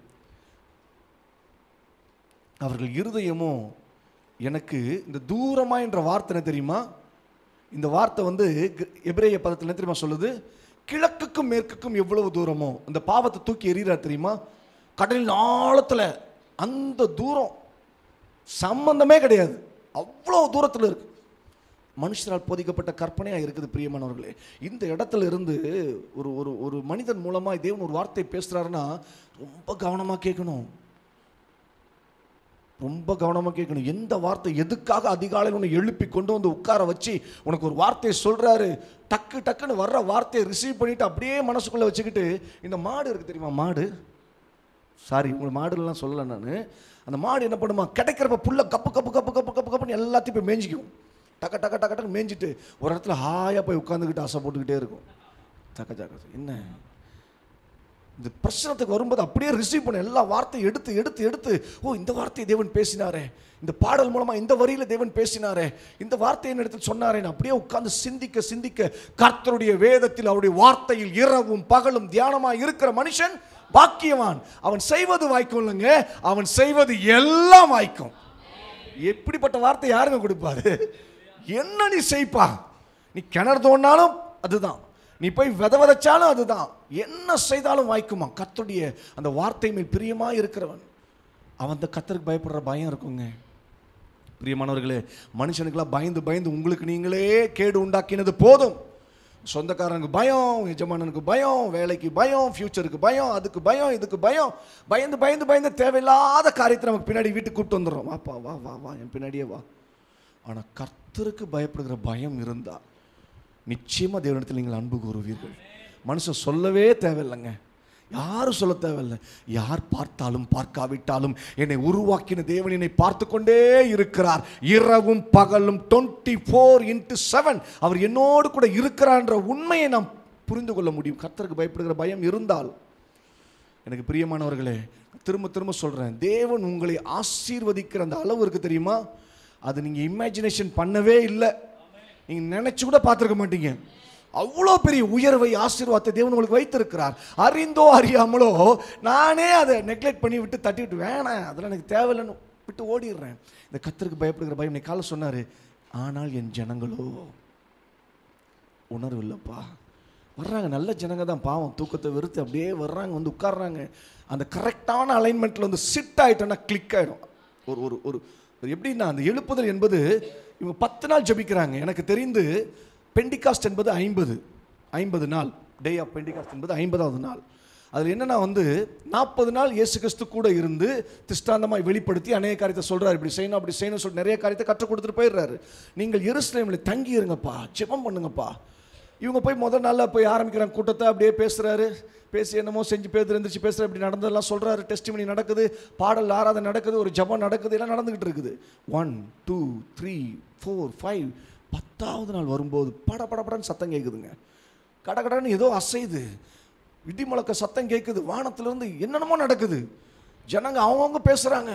Speaker 2: அவர்கள் இருதயமோ எனக்கு இந்த தூரமா என்ற வார்த்தை என்ன தெரியுமா இந்த வார்த்தை வந்து க- எபிரேய பதத்தில் என்ன தெரியுமா சொல்லுது கிழக்குக்கும் மேற்குக்கும் எவ்வளவு தூரமோ இந்த பாவத்தை தூக்கி எறிகிறார் தெரியுமா கடலின் ஆழத்துல அந்த தூரம் சம்பந்தமே கிடையாது அவ்வளோ தூரத்தில் இருக்கு மனுஷரால் போதிக்கப்பட்ட கற்பனையாக இருக்குது பிரியமானவர்களே இந்த இடத்துல இருந்து ஒரு ஒரு ஒரு மனிதன் மூலமாக தேவன் ஒரு வார்த்தை பேசுகிறாருன்னா ரொம்ப கவனமாக கேட்கணும் ரொம்ப கவனமாக கேட்கணும் எந்த வார்த்தை எதுக்காக அதிகாலையில் உன்னை எழுப்பி கொண்டு வந்து உட்கார வச்சு உனக்கு ஒரு வார்த்தையை சொல்கிறாரு டக்கு டக்குன்னு வர்ற வார்த்தையை ரிசீவ் பண்ணிட்டு அப்படியே மனசுக்குள்ளே வச்சுக்கிட்டு இந்த மாடு இருக்குது தெரியுமா மாடு சாரி உங்களை மாடுலாம் சொல்லலை நான் அந்த மாடு என்ன பண்ணுமா கிடைக்கிறப்ப புல்ல கப்பு கப்பு கப்பு கப்பு கப்பு கப்புன்னு எல்லாத்தையும் போய் மேய்ஞ்சிக்கும் டக்க டக்க டக்க டக்கு மேய்ஞ்சிட்டு ஒரு இடத்துல ஹாயாக போய் உட்காந்துக்கிட்டு ஆசை போட்டுக்கிட்டே இருக்கும் சக்க சக்க என்ன இந்த பிரச்சனத்துக்கு வரும்போது அப்படியே ரிசீவ் பண்ண எல்லா வார்த்தையும் எடுத்து எடுத்து எடுத்து ஓ இந்த வார்த்தையை தேவன் பேசினாரே இந்த பாடல் மூலமா இந்த வரியில தேவன் பேசினாரே இந்த வார்த்தையை எடுத்து சொன்னாரே நான் அப்படியே உட்கார்ந்து சிந்திக்க சிந்திக்க கர்த்தருடைய வேதத்தில் அவருடைய வார்த்தையில் இரவும் பகலும் தியானமா இருக்கிற மனுஷன் பாக்கியவான் அவன் செய்வது வாய்க்கும் இல்லைங்க அவன் செய்வது எல்லாம் வாய்க்கும் எப்படிப்பட்ட வார்த்தை யாருங்க கொடுப்பாரு என்ன நீ செய்ப்பா நீ கிணறு தோண்டினாலும் அதுதான் நீ போய் வித விதைச்சாலும் அதுதான் என்ன செய்தாலும் வாய்க்குமா கர்த்தருடைய அந்த வார்த்தை மேல் பிரியமா இருக்கிறவன் அவன் அந்த கத்தருக்கு பயப்படுற பயம் இருக்குங்க பிரியமானவர்களே மனுஷனுக்கெல்லாம் பயந்து பயந்து உங்களுக்கு நீங்களே கேடு உண்டாக்கினது போதும் சொந்தக்காரனுக்கு பயம் எஜமானனுக்கு பயம் வேலைக்கு பயம் ஃப்யூச்சருக்கு பயம் அதுக்கு பயம் இதுக்கு பயம் பயந்து பயந்து பயந்து தேவையில்லாத காரியத்தை நமக்கு பின்னாடி வீட்டுக்கு கூப்பிட்டு வந்துடுறோம் வாப்பா வா வா வா என் பின்னாடியே வா ஆனால் கர்த்தருக்கு பயப்படுகிற பயம் இருந்தா நிச்சயமாக தேவனிடத்தில் நீங்கள் அன்பு கூறுவீர்கள் மனுஷன் சொல்லவே தேவையில்லைங்க யாரும் சொல்ல தேவையில்லை யார் பார்த்தாலும் பார்க்காவிட்டாலும் என்னை உருவாக்கின தேவன் என்னை பார்த்து கொண்டே இருக்கிறார் இரவும் பகலும் டுவெண்ட்டி ஃபோர் இன்ட்டு செவன் அவர் என்னோடு கூட இருக்கிறார்ன்ற உண்மையை நாம் புரிந்து கொள்ள முடியும் கர்த்தருக்கு பயப்படுகிற பயம் இருந்தால் எனக்கு பிரியமானவர்களே திரும்ப திரும்ப சொல்கிறேன் தேவன் உங்களை ஆசீர்வதிக்கிற அந்த அளவு இருக்கு தெரியுமா அது நீங்கள் இமேஜினேஷன் பண்ணவே இல்லை நீங்கள் நினச்சி கூட பார்த்துருக்க மாட்டீங்க அவ்வளோ பெரிய உயர்வை ஆசீர்வாதத்தை தேவன் உங்களுக்கு வைத்திருக்கிறார் அறிந்தோ அறியாமலோ நானே அதை நெக்லெக்ட் பண்ணி விட்டு தட்டி விட்டு வேணாம் அதெல்லாம் எனக்கு தேவையில்லைன்னு விட்டு ஓடிடுறேன் இந்த கத்தருக்கு பயப்படுகிற பயம் இன்னைக்கு காலை சொன்னார் ஆனால் என் ஜனங்களோ உணர்வு இல்லைப்பா வர்றாங்க நல்ல ஜனங்க தான் பாவம் தூக்கத்தை வெறுத்து அப்படியே வர்றாங்க வந்து உட்கார்றாங்க அந்த கரெக்டான அலைன்மெண்ட்டில் வந்து சிட் ஆகிட்டோன்னா கிளிக் ஆகிடும் ஒரு ஒரு ஒரு ஒரு எப்படின்னா அந்த எழுப்புதல் என்பது இவங்க பத்து நாள் ஜெபிக்கிறாங்க எனக்கு தெரிந்து பெண்டிகாஸ்ட் என்பது ஐம்பது ஐம்பது நாள் டே ஆஃப் பெண்டிகாஸ்ட் என்பது ஐம்பதாவது நாள் அதில் என்னன்னா வந்து நாற்பது நாள் இயேசு கிறிஸ்து கூட இருந்து திஷ்டாந்தமாய் வெளிப்படுத்தி அநேக காரியத்தை சொல்றாரு இப்படி செய்யணும் அப்படி செய்யணும் சொல்லி நிறைய காரியத்தை கற்றுக் கொடுத்துட்டு போயிடுறாரு நீங்கள் எருசலேமில் தங்கி இருங்கப்பா ஜெபம் பண்ணுங்கப்பா இவங்க போய் முதல் நாளில் போய் ஆரம்பிக்கிறாங்க கூட்டத்தை அப்படியே பேசுறாரு பேசி என்னமோ செஞ்சு பேர் எழுந்திரிச்சு பேசுகிற இப்படி நடந்ததெல்லாம் சொல்றாரு டெஸ்டிமனி நடக்குது பாடல் ஆராதனை நடக்குது ஒரு ஜெபம் நடக்குது எல்லாம் நடந்துகிட்டு இருக்குது one two three four five பத்தாவது நாள் வரும்போது பட பட படன்னு சத்தம் கேட்குதுங்க கடகடன்னு ஏதோ அசையுது இடி முழக்க சத்தம் கேட்குது வானத்திலிருந்து என்னென்னமோ நடக்குது ஜனங்க அவங்கவுங்க பேசுகிறாங்க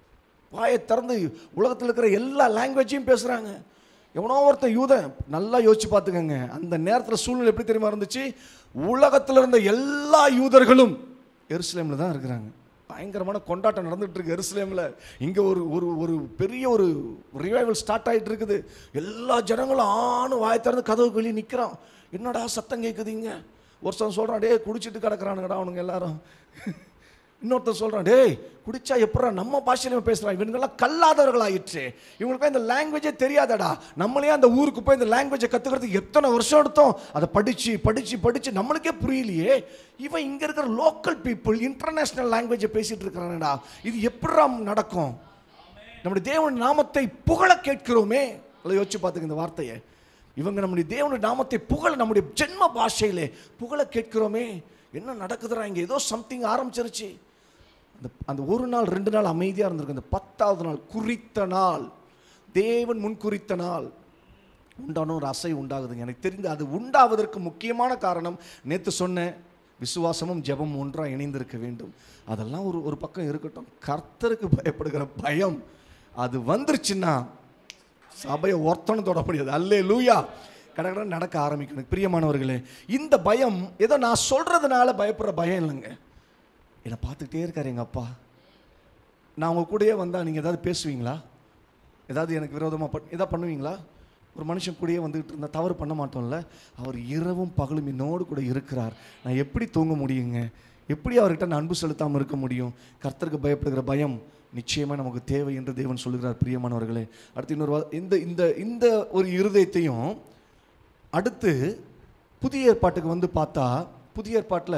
Speaker 2: வாயை திறந்து உலகத்தில் இருக்கிற எல்லா லாங்குவேஜையும் பேசுகிறாங்க எவனோ ஒருத்தன் யூதன் நல்லா யோசிச்சு பார்த்துக்கங்க அந்த நேரத்தில் சூழ்நிலை எப்படி தெரியுமா இருந்துச்சு உலகத்தில் இருந்த எல்லா யூதர்களும் எருசலேமில் தான் இருக்கிறாங்க பயங்கரமான கொண்டாட்டம் நடந்துட்டு இருக்கு எருசலேமில் இங்கே ஒரு ஒரு ஒரு பெரிய ஒரு ரிவைவல் ஸ்டார்ட் ஆகிட்டு இருக்குது எல்லா ஜனங்களும் ஆணு வாயை திறந்து கதவுக்கு வெளியே நிற்கிறான் என்னடா சத்தம் கேட்குதுங்க ஒருத்தன் சொல்கிறான் டேய் குடிச்சிட்டு கிடக்குறானுங்கடா அவனுங்க எல்லாரும் இன்னொருத்தன் சொல்கிறான் டேய் குடிச்சா எப்படா நம்ம பாஷையில பேசுகிறான் இவனுங்கெல்லாம் கல்லாதவர்கள் ஆயிடுச்சு இவங்களுக்கு இந்த லாங்குவேஜே தெரியாதடா நம்மளே அந்த ஊருக்கு போய் இந்த லாங்குவேஜை கற்றுக்கிறதுக்கு எத்தனை வருஷம் எடுத்தோம் அதை படித்து படித்து படித்து நம்மளுக்கே புரியலையே இவன் இங்கே இருக்கிற லோக்கல் பீப்புள் இன்டர்நேஷ்னல் லாங்குவேஜை பேசிகிட்டு இருக்கிறானடா இது எப்படா நடக்கும் நம்முடைய தேவன் நாமத்தை புகழ கேட்கிறோமே அதை யோசிச்சு பார்த்துங்க இந்த வார்த்தையை இவங்க நம்முடைய தேவனுடைய நாமத்தை புகழ நம்முடைய ஜென்ம பாஷையிலே புகழ கேட்கிறோமே என்ன நடக்குதுடா இங்கே ஏதோ சம்திங் ஆரம்பிச்சிருச்சு அந்த அந்த ஒரு நாள் ரெண்டு நாள் அமைதியாக இருந்திருக்கு அந்த பத்தாவது நாள் குறித்த நாள் தேவன் முன் குறித்த நாள் உண்டான ஒரு அசை உண்டாகுதுங்க எனக்கு தெரிந்து அது உண்டாவதற்கு முக்கியமான காரணம் நேற்று சொன்ன விசுவாசமும் ஜெபம் ஒன்றாக இணைந்திருக்க வேண்டும் அதெல்லாம் ஒரு ஒரு பக்கம் இருக்கட்டும் கர்த்தருக்கு பயப்படுகிற பயம் அது வந்துருச்சுன்னா சபையை ஒருத்தனும் தொட முடியாது அல்லே லூயா கடற்கட நடக்க ஆரம்பிக்கணும் பிரியமானவர்களே இந்த பயம் ஏதோ நான் சொல்றதுனால பயப்படுற பயம் இல்லைங்க என்னை பார்த்துக்கிட்டே இருக்காரு எங்கள் அப்பா நான் உங்க கூடயே வந்தால் நீங்கள் ஏதாவது பேசுவீங்களா ஏதாவது எனக்கு விரோதமாக பண் ஏதாவது பண்ணுவீங்களா ஒரு மனுஷன் கூடயே வந்துகிட்டு இருந்தால் தவறு பண்ண மாட்டோம்ல அவர் இரவும் பகலும் என்னோடு கூட இருக்கிறார் நான் எப்படி தூங்க முடியுங்க எப்படி அவர்கிட்ட நான் அன்பு செலுத்தாமல் இருக்க முடியும் கர்த்தருக்கு பயப்படுகிற பயம் நிச்சயமாக நமக்கு தேவை என்று தேவன் சொல்லுகிறார் பிரியமானவர்களே அடுத்து இன்னொரு வா- இந்த இந்த இந்த ஒரு இருதயத்தையும் அடுத்து புதிய ஏற்பாட்டுக்கு வந்து பார்த்தா புதிய ஏற்பாட்டில்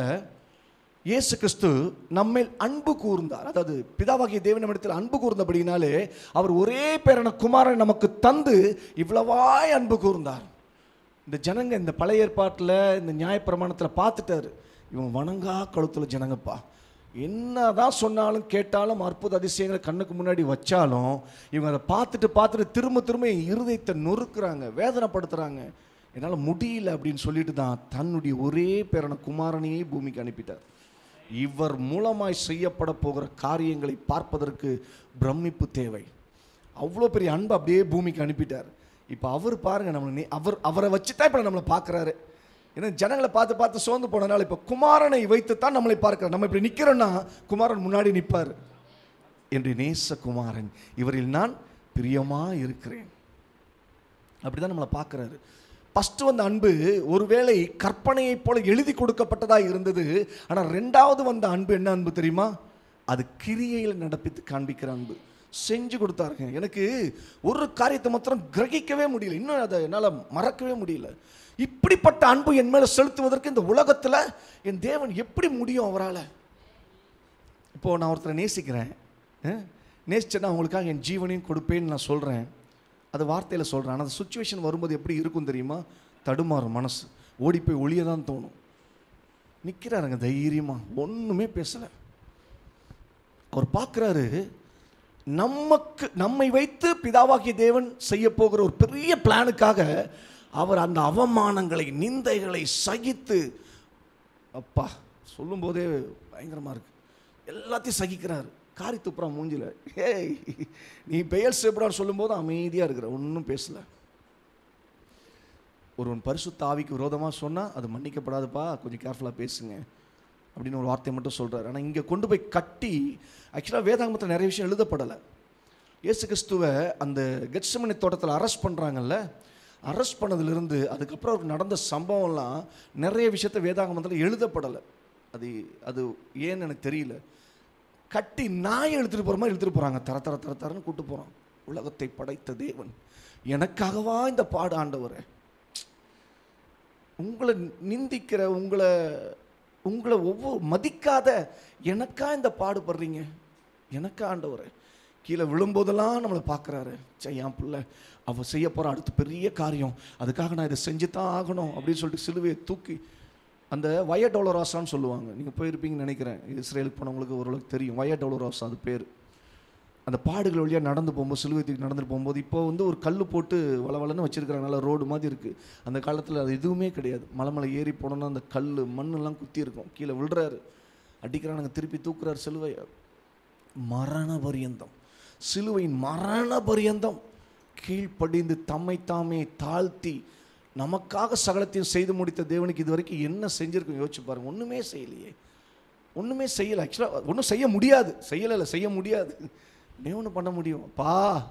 Speaker 2: இயேசு கிறிஸ்து நம்மேல் அன்பு கூர்ந்தார் அதாவது பிதாவாகிய தேவன் நம்மிடத்தில் அன்பு கூர்ந்தபடினாலே அவர் ஒரே பேரான குமாரன் நமக்கு தந்து இவ்வளவாய் அன்பு கூர்ந்தார் இந்த ஜனங்க இந்த பழைய ஏற்பாட்டில் இந்த நியாயப்பிரமாணத்தில் பார்த்துட்டாரு இவன் வணங்கா கழுத்துல ஜனங்கப்பா என்னதான் சொன்னாலும் கேட்டாலும் அற்புத அதிசயங்களை கண்ணுக்கு முன்னாடி வச்சாலும் இவங்க அதை பார்த்துட்டு பார்த்துட்டு திரும்ப திரும்ப என் இருதயத்தை நொறுக்குறாங்க வேதனைப்படுத்துறாங்க என்னால் முடியல அப்படின்னு சொல்லிட்டு தான் தன்னுடைய ஒரே பேரான குமாரனையே பூமிக்கு அனுப்பிட்டார் இவர் மூலமாய் செய்யப்பட போகிற காரியங்களை பார்ப்பதற்கு பிரமிப்பு தேவை அவ்வளோ பெரிய அன்பு அப்படியே பூமிக்கு அனுப்பிட்டார் இப்போ அவர் பாருங்க நம்மளை நே- அவர் அவரை வச்சு தான் இப்போ நம்மளை பார்க்குறாரு ஏன்னா ஜனங்களை பார்த்து பார்த்து சோர்ந்து போனனால இப்போ குமாரனை வைத்து தான் நம்மளை பார்க்கிறார் நம்ம இப்படி நிற்கிறோன்னா குமாரன் முன்னாடி நிற்பார் என்று நேச குமாரன் இவரில் நான் பிரியமா இருக்கிறேன் அப்படிதான் நம்மளை பார்க்குறாரு ஃபஸ்ட்டு வந்த அன்பு ஒருவேளை கற்பனையைப் போல எழுதி கொடுக்கப்பட்டதா இருந்தது ஆனால் ரெண்டாவது வந்த அன்பு என்ன அன்பு தெரியுமா அது கிரியையில் நடப்பித்து காண்பிக்கிற அன்பு செஞ்சு கொடுத்தாருங்க எனக்கு ஒரு காரியத்தை மாத்திரம் கிரகிக்கவே முடியல இன்னும் அதை என்னால் மறக்கவே முடியல இப்படிப்பட்ட அன்பு என் மேலே செலுத்துவதற்கு இந்த உலகத்தில் என் தேவன் எப்படி முடியும் அவரால் இப்போது நான் ஒருத்தரை நேசிக்கிறேன் அஹ், நேசிச்சேன்னா அவங்களுக்காக என் ஜீவனையும் கொடுப்பேன்னு நான் சொல்கிறேன் அது வார்த்தையில் சொல்கிறேன் ஆனால் அந்த சுச்சுவேஷன் வரும்போது எப்படி இருக்கும் தெரியுமா தடுமாறும் மனசு ஓடி போய் ஒளிய தான் தோணும் நிற்கிறாருங்க தைரியமாக ஒன்றுமே பேசலை அவர் பார்க்குறாரு நமக்கு நம்மை வைத்து பிதாவாகிய தேவன் செய்ய போகிற ஒரு பெரிய பிளானுக்காக அவர் அந்த அவமானங்களை நிந்தைகளை சகித்து அப்பா சொல்லும்போதே பயங்கரமாக இருக்கு எல்லாத்தையும் சகிக்கிறார் காரி துப்புறா மூஞ்சில ஏய் நீ பெயர் சேப்படான்னு சொல்லும்போது அமைதியாக இருக்கிற ஒன்றும் பேசல ஒருவன் பரிசுத்த ஆவிக்கு விரோதமாக சொன்னால் அது மன்னிக்கப்படாதுப்பா கொஞ்சம் கேர்ஃபுல்லாக பேசுங்க அப்படின்னு ஒரு வார்த்தையை மட்டும் சொல்கிறார் ஆனால் இங்கே கொண்டு போய் கட்டி ஆக்சுவலாக வேதாகமத்தில் நிறைய விஷயம் எழுதப்படலை இயேசு கிறிஸ்துவை அந்த கெட்சமனி தோட்டத்தில் அரெஸ்ட் பண்ணுறாங்கல்ல அரெஸ்ட் பண்ணதிலிருந்து அதுக்கப்புறம் அவருக்கு நடந்த சம்பவம்லாம் நிறைய விஷயத்த வேதாகமத்தில் எழுதப்படலை அது அது ஏன்னு எனக்கு தெரியல கட்டி நாயை எடுத்துகிட்டு போகிற மாதிரி எடுத்துகிட்டு போகிறாங்க தர தர தர தரன்னு கூட்டு போகிறான் உலகத்தை படைத்த தேவன் எனக்காகவா இந்த பாடு ஆண்டவரே உங்களை நிந்திக்கிற உங்களை உங்களை ஒவ்வொரு மதிக்காத எனக்கா இந்த பாடுபடுறீங்க எனக்கா ஆண்டவரே கீழே விழும்போதெல்லாம் நம்மளை பார்க்குறாரு சே என் பிள்ளை அவள் செய்ய போகிற அடுத்த பெரிய காரியம் அதுக்காக நான் இதை செஞ்சு தான் ஆகணும் அப்படின்னு சொல்லிட்டு சிலுவையை தூக்கி அந்த வய டோலராசான்னு சொல்லுவாங்க நீங்கள் போயிருப்பீங்கன்னு நினைக்கிறேன் இஸ்ரேலுக்கு போனவங்களுக்கு ஓரளவுக்கு தெரியும் வய டோலராசா அது பேர் அந்த பாடுகள் வழியாக நடந்து போகும்போது சிலுவை தூக்கி நடந்து போகும்போது இப்போ வந்து ஒரு கல் போட்டு வளவளன்னு வச்சிருக்கிறாங்க நல்ல ரோடு மாதிரி இருக்குது அந்த காலத்தில் அது எதுவுமே கிடையாது மலை மலை ஏறி போனோன்னா அந்த கல் மண்ணெல்லாம் குத்தி இருக்கும் கீழே விழுறாரு அடிக்கிறானுங்க திருப்பி தூக்குறாரு சிலுவையை மரண பரியந்தம் சிலுவையின் மரண பரியந்தம் கீழ்ப்படிந்து தம்மை தாமே தாழ்த்தி நமக்காக சகலத்தையும் செய்து முடித்த தேவனுக்கு இது வரைக்கும் என்ன செஞ்சிருக்கும் யோசிச்சு பாருங்க ஒன்றுமே செய்யலையே ஒன்றுமே செய்யலை ஆக்சுவலாக ஒன்றும் செய்ய முடியாது செய்யலை செய்ய முடியாது நீ ஒன்று பண்ண முடியும் பா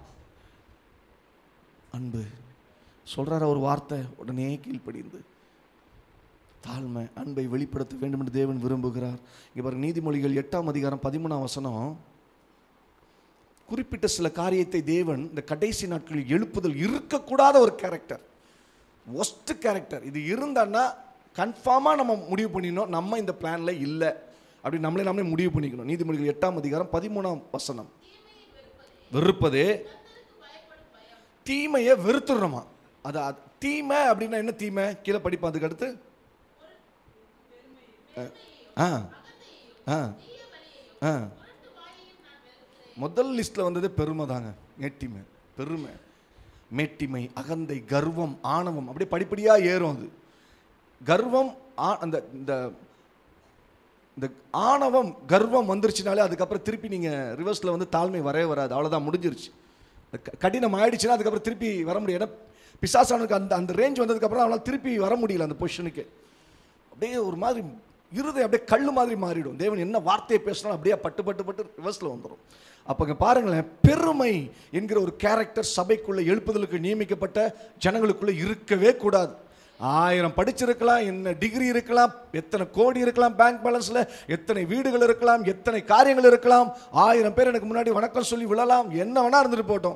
Speaker 2: அன்பு சொல்கிறார ஒரு வார்த்தை உடனே கீழ்ப்படிந்து தாழ்மை அன்பை வெளிப்படுத்த வேண்டும் என்று தேவன் விரும்புகிறார் இங்கே பாருங்க நீதிமொழிகள் எட்டாம் அதிகாரம் பதிமூணாம் வசனம் குறிப்பிட்ட சில காரியத்தை தேவன் இந்த கடைசி நாட்களில் எழுப்புதல் இருக்கக்கூடாத ஒரு கேரக்டர் ஒஸ்ட் கேரக்டர் இது இருந்தான்னா கன்ஃபார்மாக நம்ம முடிவு பண்ணிடணும் நம்ம இந்த பிளானில் இல்லை அப்படி நம்மளே நம்மளே முடிவு பண்ணிக்கணும் நீதிமொழிகள் எட்டாம் அதிகாரம் பதிமூணாம் வசனம் வெறுப்பதே தீமையை வெறுத்துடுறோமா அது அது- தீமை அப்படின்னா என்ன தீமை கீழே படிப்போம் அதுக்கு அடுத்து ஆ ஆ ஆ முதல் லிஸ்ட்டில் வந்தது பெருமை தாங்க மேட்டிமை பெருமை மேட்டிமை அகந்தை கர்வம் ஆணவம் அப்படியே படிப்படியாக ஏறும் அது கர்வம் ஆ- அந்த இந்த இந்த ஆணவம் கர்வம் வந்துருச்சுனாலே அதுக்கப்புறம் திருப்பி நீங்கள் ரிவர்ஸில் வந்து தாழ்மை வரவே வராது அவ்வளோதான் முடிஞ்சிருச்சு இந்த க- கடினம் ஆயிடுச்சுன்னா அதுக்கப்புறம் திருப்பி வர முடியும் ஏன்னா பிசாசானுக்கு அந்த அந்த ரேஞ்ச் வந்ததுக்கப்புறம் அவனால் திருப்பி வர முடியல அந்த பொசிஷனுக்கு அப்படியே ஒரு மாதிரி இருதயம் அப்படியே கல் மாதிரி மாறிடும் தேவன் என்ன வார்த்தையை பேசினாலும் அப்படியே பட்டு பட்டு பட்டு ரிவர்ஸில் வந்துடும் அப்போ இங்கே பாருங்களேன் பெருமை என்கிற ஒரு கேரக்டர் சபைக்குள்ள எழுப்புதலுக்கு நியமிக்கப்பட்ட ஜனங்களுக்குள்ள இருக்கவே கூடாது ஆயிரம் படிச்சிருக்கலாம் என்ன டிகிரி இருக்கலாம் எத்தனை கோடி இருக்கலாம் பேங்க் பேலன்ஸில் எத்தனை வீடுகள் இருக்கலாம் எத்தனை காரியங்கள் இருக்கலாம் ஆயிரம் பேர் எனக்கு முன்னாடி வணக்கம் சொல்லி விழலாம் என்ன வேணா இருந்துட்டு போட்டோம்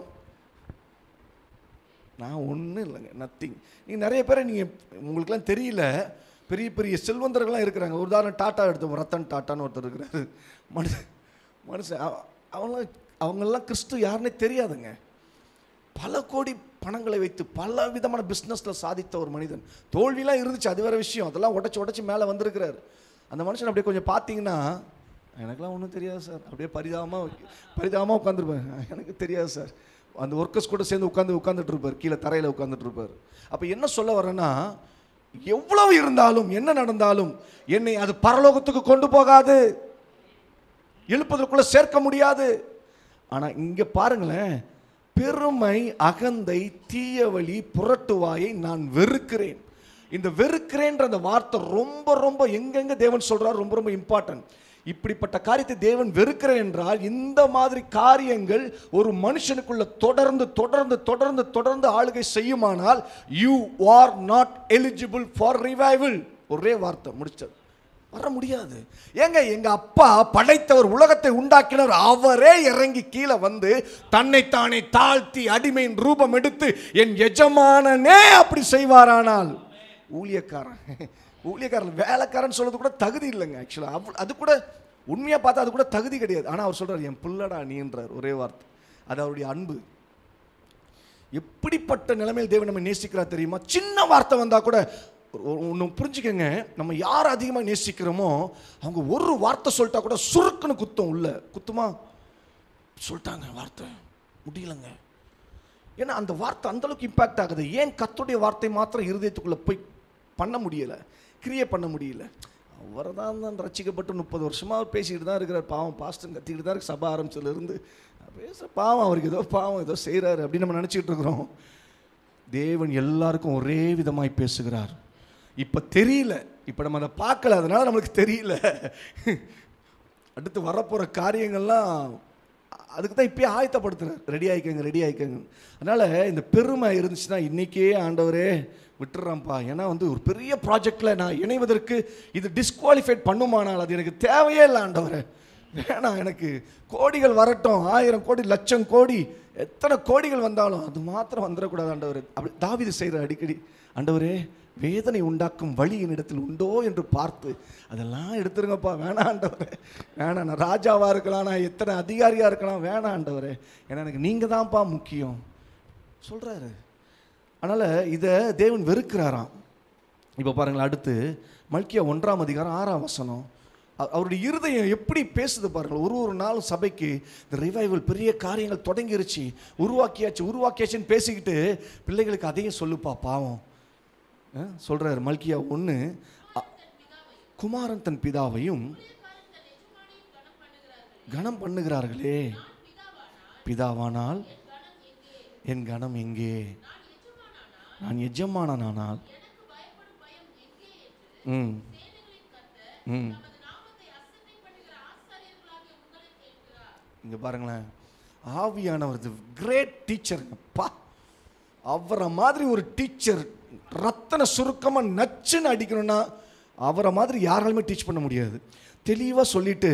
Speaker 2: நான் ஒன்றும் இல்லைங்க நத்திங் நீங்கள் நிறைய பேரை நீங்கள் உங்களுக்குலாம் தெரியல பெரிய பெரிய செல்வந்தர்கள்லாம் இருக்கிறாங்க ஒரு உதாரணம் டாட்டா எடுத்தோம் ரத்தன் டாட்டான்னு ஒருத்தர் இருக்கிறாரு மனுஷன் மனுஷன் அவ- அவங்களாம் அவங்கெல்லாம் கிறிஸ்து யாருன்னே தெரியாதுங்க பல கோடி பணங்களை வைத்து பல விதமான பிஸ்னஸில் சாதித்த ஒரு மனிதன் தோல்விலாம் இருந்துச்சு அது வேற விஷயம் அதெல்லாம் உடச்சி உடச்சி மேலே வந்திருக்கிறாரு அந்த மனுஷன் அப்படியே கொஞ்சம் பார்த்தீங்கன்னா எனக்கெல்லாம் ஒன்றும் தெரியாது சார் அப்படியே பரிதாபமாக பரிதாபமாக உட்காந்துருப்பேன் எனக்கு தெரியாது சார் அந்த ஒர்க்கர்ஸ் கூட சேர்ந்து உட்காந்து உட்காந்துட்டு இருப்பார் கீழே தரையில் உட்காந்துட்டு இருப்பார் அப்போ என்ன சொல்ல வரேன்னா எவ்வளவு இருந்தாலும் என்ன நடந்தாலும் என்னை அது பரலோகத்துக்கு கொண்டு போகாது எழுப்பதற்குள்ள சேர்க்க முடியாது ஆனா இங்க பாருங்களேன் பெருமை அகந்தை தீயவழி புரட்டுவாயை நான் வெறுக்கிறேன் இந்த வெறுக்கிறேன்ற அந்த வார்த்தை ரொம்ப ரொம்ப எங்கெங்க தேவன் சொல்றார் ரொம்ப ரொம்ப இம்பார்ட்டன்ட் இப்படிப்பட்ட காரியத்தை தேவன் வெறுக்கிறேன் என்றால் இந்த மாதிரி காரியங்கள் ஒரு மனுஷனுக்குள்ள தொடர்ந்து தொடர்ந்து தொடர்ந்து தொடர்ந்து ஆளுகை செய்யுமானால் you are not eligible for revival ஒரே வார்த்தை முடிச்சது வர முடியாது ஏங்க எங்க அப்பா படைத்தவர் உலகத்தை உண்டாக்கினவர் அவரே இறங்கி கீழே வந்து தன்னைத்தானே தாழ்த்தி அடிமையின் ரூபம் எடுத்து என் எஜமானனே அப்படி செய்வாரானால் ஊழியக்காரன் ஊழியக்காரன் வேலைக்காரன் சொல்றது கூட தகுதி இல்லைங்க ஆக்சுவலாக அது கூட உண்மையாக பார்த்தா அது கூட தகுதி கிடையாது ஆனால் அவர் சொல்றார் என் புள்ளடா நீன்றார் ஒரே வார்த்தை அது அவருடைய அன்பு எப்படிப்பட்ட நிலைமையில் தேவன் நம்ம நேசிக்கிறார் தெரியுமா சின்ன வார்த்தை வந்தா கூட ஒன்று புரிஞ்சுக்கங்க நம்ம யார் அதிகமாக நேசிக்கிறோமோ அவங்க ஒரு வார்த்தை சொல்லிட்டா கூட சுருக்குன்னு குத்தம் உள்ள குத்துமா சொல்லிட்டாங்க வார்த்தை முடியலங்க ஏன்னா அந்த வார்த்தை அந்த அளவுக்கு இம்பாக்ட் ஆகுது ஏன் கத்துடைய வார்த்தை மாத்திரம் இருதயத்துக்குள்ள போய் பண்ண முடியல கிரியே பண்ண முடியல அவர் தான் தான் ரசிக்கப்பட்டு முப்பது வருஷமா அவர் பேசிக்கிட்டு தான் இருக்கிறார் பாவம் பாஸ்டர் கத்திக்கிட்டு தான் இருக்கு சபை ஆரம்பிச்சதுலேருந்து பேச பாவம் அவருக்கு ஏதோ பாவம் ஏதோ செய்கிறாரு அப்படின்னு நம்ம நினச்சிக்கிட்டு இருக்கிறோம் தேவன் எல்லாருக்கும் ஒரே விதமாய் பேசுகிறார் இப்போ தெரியல இப்போ நம்ம அதை பார்க்கல அதனால நம்மளுக்கு தெரியல அடுத்து வரப்போகிற காரியங்கள்லாம் அதுக்கு தான் இப்பயே ஆயத்தப்படுத்துறார் ரெடி ஆயிக்கங்க ரெடி ஆயிக்கங்க அதனால் இந்த பெருமை இருந்துச்சுன்னா இன்றைக்கே ஆண்டவரே விட்டுறான்ப்பா ஏன்னா வந்து ஒரு பெரிய ப்ராஜெக்டில் நான் இணைவதற்கு இது டிஸ்குவாலிஃபைட் பண்ணுமானால் அது எனக்கு தேவையே இல்லை ஆண்டவரே வேணாம் எனக்கு கோடிகள் வரட்டும் ஆயிரம் கோடி லட்சம் கோடி எத்தனை கோடிகள் வந்தாலும் அது மாத்திரம் வந்துடக்கூடாது ஆண்டவர் அப்படி தாவிது செய்கிற அடிக்கடி ஆண்டவரே வேதனை உண்டாக்கும் வழி என்னிடத்தில் உண்டோ என்று பார்த்து அதெல்லாம் எடுத்துருங்கப்பா வேணாம் ஆண்டவரே வேணாம் நான் ராஜாவாக இருக்கலாம் நான் எத்தனை அதிகாரியாக இருக்கலாம் வேணாம் ஆண்டவரே ஏன்னா எனக்கு நீங்கள் தான்ப்பா முக்கியம் சொல்கிறாரு அதனால் இதை தேவன் வெறுக்கிறாராம் இப்போ பாருங்களேன் அடுத்து மல்கியா ஒன்றாம் அதிகாரம் ஆறாம் வசனம் அ- அவருடைய இருதயம் எப்படி பேசுது பாருங்கள் ஒரு ஒரு நாளும் சபைக்கு இந்த ரிவைவல் பெரிய காரியங்கள் தொடங்கிருச்சு உருவாக்கியாச்சு உருவாக்கியாச்சுன்னு பேசிக்கிட்டு பிள்ளைகளுக்கு அதையும் சொல்லுப்பா பாவம் அஹ், சொல்றாரு மல்கியா ஒன்று குமாரன் தன் பிதாவையும் கனம் பண்ணுகிறார்களே பிதாவானால் என் கனம் எங்கே நான் எஜமானனானால் ம் ம் இங்க பாருங்களேன் ஆவியானவர் கிரேட் டீச்சருங்கப்பா அவரை மாதிரி ஒரு டீச்சர் ரத்தன சுருக்கமா நச்சுன்னு அடிக்கணும்னா அவரை மாதிரி யாராலுமே டீச் பண்ண முடியாது தெளிவா சொல்லிட்டு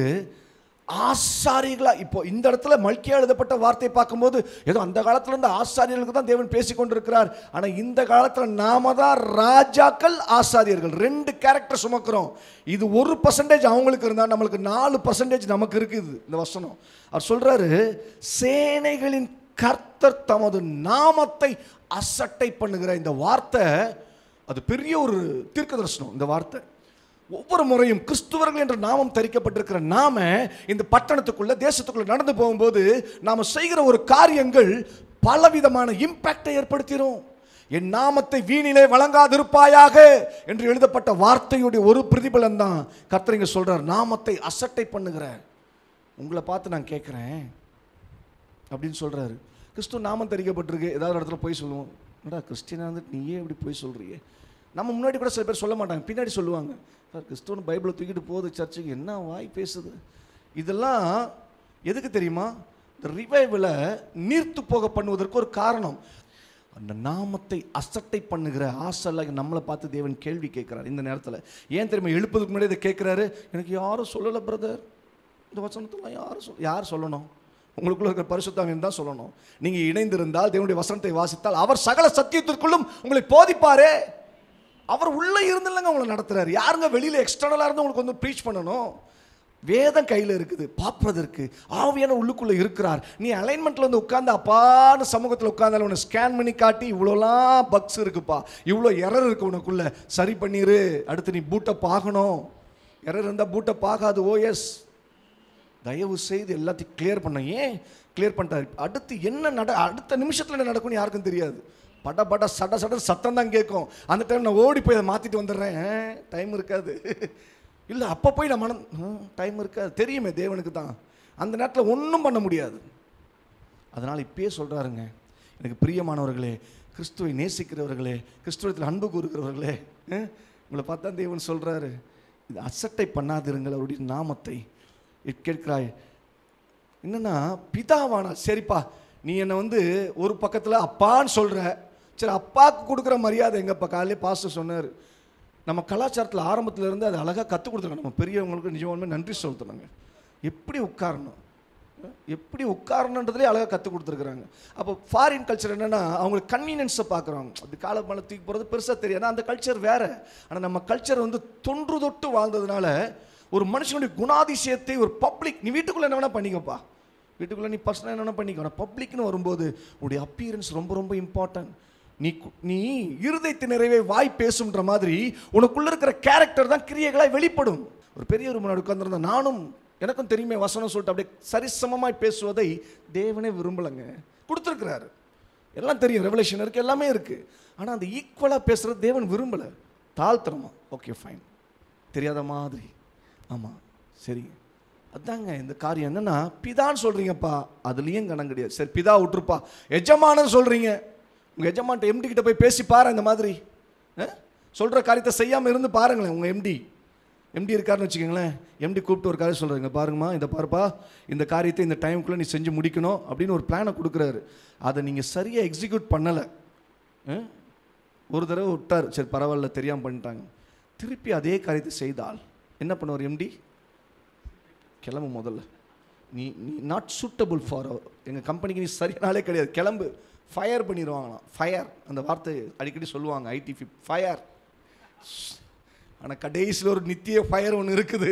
Speaker 2: ஆசாரிகளா இப்போ இந்த இடத்துல மல்கியா எழுதப்பட்ட வார்த்தையை பார்க்கும்போது ஏதோ அந்த காலத்துல இருந்து ஆசாரியர்களுக்கு தான் தேவன் பேசி கொண்டிருக்கிறார் ஆனா இந்த காலத்துல நாம தான் ராஜாக்கள் ஆசாரியர்கள் ரெண்டு கேரக்டர் சுமக்கிறோம் இது ஒரு பர்சன்டேஜ் அவங்களுக்கு இருந்தா நம்மளுக்கு நாலு பர்சன்டேஜ் நமக்கு இருக்குது இந்த வசனம் அவர் சொல்றாரு சேனைகளின் கர்த்தர் தமது நாமத்தை அசட்டை பண்ணுகிற இந்த வார்த்தை அது பெரிய ஒரு தீர்க்க தரிசனம் இந்த வார்த்தை ஒவ்வொரு முறையும் கிறிஸ்துவர்கள் என்ற நாமம் தரிக்கப்பட்டிருக்கிற நாம இந்த பட்டணத்துக்குள்ள தேசத்துக்குள்ள நடந்து போகும்போது நாம செய்கிற ஒரு காரியங்கள் பலவிதமான இம்பாக்டை ஏற்படுத்திடும் என் நாமத்தை வீணிலே வழங்காதிருப்பாயாக என்று எழுதப்பட்ட வார்த்தையுடைய ஒரு பிரதிபலன் தான் கர்த்தர் இங்க சொல்றார் நாமத்தை அசட்டை பண்ணுகிற உங்களை பார்த்து நான் கேட்குறேன் அப்படின்னு சொல்றாரு கிறிஸ்துவ நாமம் தரிக்கப்பட்டிருக்கு ஏதாவது ஒரு இடத்துல போய் சொல்லுவோம் என்னடா கிறிஸ்டினா வந்துட்டு நீயே இப்படி போய் சொல்றியே நம்ம முன்னாடி கூட சில பேர் சொல்ல மாட்டாங்க பின்னாடி சொல்லுவாங்க சார் கிறிஸ்துவன் பைபிளை தூக்கிட்டு போகுது சர்ச்சுக்கு என்ன வாய் பேசுது இதெல்லாம் எதுக்கு தெரியுமா இந்த ரிவைவில் நீர்த்து போக பண்ணுவதற்கு ஒரு காரணம் அந்த நாமத்தை அசட்டை பண்ணுகிற ஆசைல நம்மளை பார்த்து தேவன் கேள்வி கேட்கிறார் இந்த நேரத்தில் ஏன் தெரியுமா எழுப்பதுக்கு முன்னாடி இதை கேட்குறாரு எனக்கு யாரும் சொல்லலை பிரதர் இந்த வசனத்தெல்லாம் யாரும் சொல் யார் சொல்லணும் உங்களுக்குள்ள இருக்கிற பரிசுத்தாவியன் தான் சொல்லணும் நீங்க இணைந்திருந்தால் தேவனுடைய வசனத்தை வாசித்தால் அவர் சகல சத்தியத்திற்குள்ளும் உங்களை போதிப்பாரே அவர் உள்ள இருந்தில்லங்க உங்களை நடத்துறாரு யாருங்க வெளியில எக்ஸ்டர்னலா இருந்து உங்களுக்கு வந்து ப்ரீச் பண்ணணும் வேதம் கையில் இருக்குது பார்ப்பதற்கு ஆவியான உள்ளுக்குள்ள இருக்கிறார் நீ அலைன்மெண்ட்ல வந்து உட்கார்ந்து அப்பான்னு சமூகத்தில் உட்கார்ந்தாலும் உன்னை ஸ்கேன் பண்ணி காட்டி இவ்வளோலாம் பக்ஸ் இருக்குப்பா இவ்வளோ எரர் இருக்கு உனக்குள்ள சரி பண்ணிரு அடுத்து நீ பூட்டப் ஆகணும் எரர் இருந்தால் பூட்டப் ஆகாது ஓ எஸ் தயவு செய்து எல்லாத்தையும் கிளியர் பண்ண ஏன் கிளியர் பண்ணிட்டாரு அடுத்து என்ன நட அடுத்த நிமிஷத்தில் என்ன நடக்கும்னு யாருக்கும் தெரியாது பட பட சட சட சத்தம் தான் கேட்கும் அந்த டைம் நான் ஓடி போய் அதை மாற்றிட்டு வந்துடுறேன் டைம் இருக்காது இல்லை அப்போ போய் நான் மனம் டைம் இருக்காது தெரியுமே தேவனுக்கு தான் அந்த நேரத்தில் ஒன்றும் பண்ண முடியாது அதனால் இப்பயே சொல்கிறாருங்க எனக்கு பிரியமானவர்களே கிறிஸ்துவை நேசிக்கிறவர்களே கிறிஸ்துவத்தில் அன்பு கூறுகிறவர்களே அஹ், உங்களை பார்த்தா தேவன் சொல்கிறாரு இது அசட்டை பண்ணாதிருங்கள் அவருடைய நாமத்தை இட் கேட்கிறாய் என்னன்னா பிதாவானா சரிப்பா நீ என்னை வந்து ஒரு பக்கத்தில் அப்பான்னு சொல்கிற சரி அப்பாவுக்கு கொடுக்குற மரியாதை எங்கப்பா காலையிலே பாஸ்டர் சொன்னார் நம்ம கலாச்சாரத்தில் ஆரம்பத்துல இருந்து அதை அழகாக கற்றுக் கொடுத்துருக்காங்க நம்ம பெரியவங்களுக்கு நிஜமாலுமே நன்றி செலுத்தணுங்க எப்படி உட்காரணும் எப்படி உட்காரணுன்றதுலேயே அழகாக கற்றுக் கொடுத்துருக்குறாங்க அப்போ ஃபாரின் கல்ச்சர் என்னென்னா அவங்களுக்கு கன்வீனியன்ஸை பார்க்குறாங்க அது கால மேலே தூக்கி போகிறது பெருசாக தெரியாது அந்த கல்ச்சர் வேறு ஆனால் நம்ம கல்ச்சர் வந்து தொன்று தொட்டு வாழ்ந்ததுனால ஒரு மனுஷனுடைய குணாதிசயத்தை ஒரு பப்ளிக் நீ வீட்டுக்குள்ளே என்ன வேணால் பண்ணிக்கப்பா வீட்டுக்குள்ளே நீ பர்சனலாக என்ன வேணால் பண்ணிக்கோ ஆனால் பப்ளிக்னு வரும்போது உடைய அப்பியரன்ஸ் ரொம்ப ரொம்ப இம்பார்ட்டன்ட் நீ கு- நீ இருதயத்து நிறைவே வாய் பேசும்ன்ற மாதிரி உனக்குள்ள இருக்கிற கேரக்டர் தான் கிரியைகளாய் வெளிப்படும் ஒரு பெரிய ஒரு முன்னாடி உட்கார்ந்திருந்தா நானும் எனக்கும் தெரியுமே வசனம் சொல்லிட்டு அப்படியே சரிசமமாய் பேசுவதை தேவனே விரும்பலைங்க கொடுத்துருக்கிறாரு எல்லாம் தெரியும் ரெவலேஷன் இருக்கு எல்லாமே இருக்கு ஆனால் அந்த ஈக்குவலாக பேசுறது தேவன் விரும்பலை தாழ்த்தணுமா ஓகே ஃபைன் தெரியாத மாதிரி ஆமாம் சரி அதாங்க இந்த காரியம் என்னன்னா பிதான்னு சொல்றீங்கப்பா அதுலேயும் கணம் கிடையாது சரி பிதா விட்டுருப்பா எஜமானன்னு சொல்றீங்க உங்கள் எஜமான்ட்ட எம்டி கிட்ட போய் பேசி பாரு இந்த மாதிரி அஹ்? சொல்ற காரியத்தை செய்யாமல் இருந்து பாருங்களேன் உங்கள் எம்டி எம்டி இருக்காருன்னு வச்சுக்கோங்களேன் எம்டி கூப்பிட்டு ஒரு காரியம் சொல்கிறாங்க பாருங்கம்மா இந்த பாருப்பா இந்த காரியத்தை இந்த டைமுக்குள்ளே நீ செஞ்சு முடிக்கணும் அப்படின்னு ஒரு பிளானை கொடுக்குறாரு அதை நீங்கள் சரியாக எக்ஸிக்யூட் பண்ணலை ஒரு தடவை விட்டார் சரி பரவாயில்ல தெரியாமல் பண்ணிட்டாங்க திருப்பி அதே காரியத்தை செய்தால் என்ன பண்ணுவார் எம்டி கிளம்பு முதல்ல நீ நீ நாட் சூட்டபுள் ஃபார் எங்கள் கம்பெனிக்கு நீ சரியானாலே கிடையாது கிளம்பு ஃபயர் பண்ணிடுவாங்களாம் ஃபயர் அந்த வார்த்தை அடிக்கடி சொல்லுவாங்க ஐடி ஃபிப் ஃபயர் ஆனால் கடைசியில் ஒரு நித்திய ஃபயர் ஒன்று இருக்குது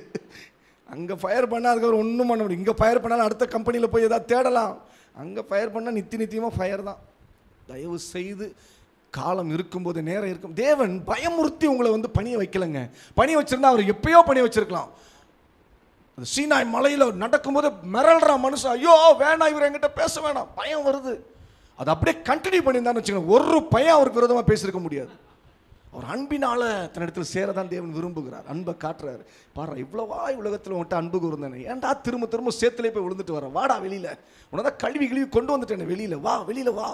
Speaker 2: அங்கே ஃபயர் பண்ணால் அதுக்கப்புறம் ஒன்றும் பண்ண முடியும் இங்கே ஃபயர் பண்ணாலும் அடுத்த கம்பெனியில் போய் எதாவது தேடலாம் அங்கே ஃபயர் பண்ணால் நித்திய நித்தியமாக ஃபயர் தான் தயவு செய்து காலம் இருக்கும்போது நேரம் இருக்கும் தேவன் பயமுறுத்தி உங்களை வந்து பணிய வைக்கலைங்க பணிய வச்சிருந்தா அவர் எப்பயோ பணிய வச்சிருக்கலாம் அந்த சீனாய் மலையில் நடக்கும்போது மிரள்ற மனுஷன் ஐயோ வேணாம் இவர் என்கிட்ட பேச வேணாம் பயம் வருது அது அப்படியே கண்டினியூ பண்ணியிருந்தான்னு வச்சுக்கோங்க ஒரு பையன் அவருக்கு விரோதமாக பேசியிருக்க முடியாது அவர் அன்பினால தன்னிடத்தில் சேரதான் தேவன் விரும்புகிறார் அன்பை காட்டுறாரு பாரு இவ்வளவா உலகத்தில் உன்கிட்ட அன்பு கூர்ந்தேனே ஏன்டா திரும்ப திரும்ப சேத்துல போய் விழுந்துட்டு வர வாடா வெளியில உனதான் கழுவி கழுவி கொண்டு வந்துட்டேன் வெளியில வா வெளியில வா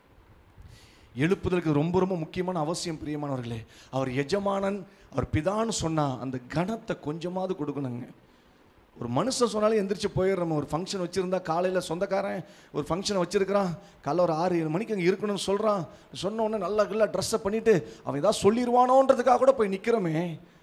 Speaker 2: எழுப்புதலுக்கு ரொம்ப ரொம்ப முக்கியமான அவசியம் பிரியமானவர்களே அவர் எஜமானன் அவர் பிதான்னு சொன்னா அந்த கணத்தை கொஞ்சமாவது கொடுக்கணுங்க ஒரு மனுஷன் சொன்னாலும் எந்திரிச்சு போயிடுறோம் ஒரு ஃபங்க்ஷன் வச்சுருந்தா காலையில் சொந்தக்காரன் ஒரு ஃபங்க்ஷனை வச்சுருக்கிறான் காலைல ஒரு ஆறு ஏழு மணிக்கு அங்கே இருக்கணும்னு சொல்கிறான் சொன்ன உடனே நல்லா நல்லா ட்ரெஸ்ஸை பண்ணிவிட்டு அவன் ஏதாவது சொல்லிடுவானோன்றதுக்காக கூட போய் நிற்கிறோமே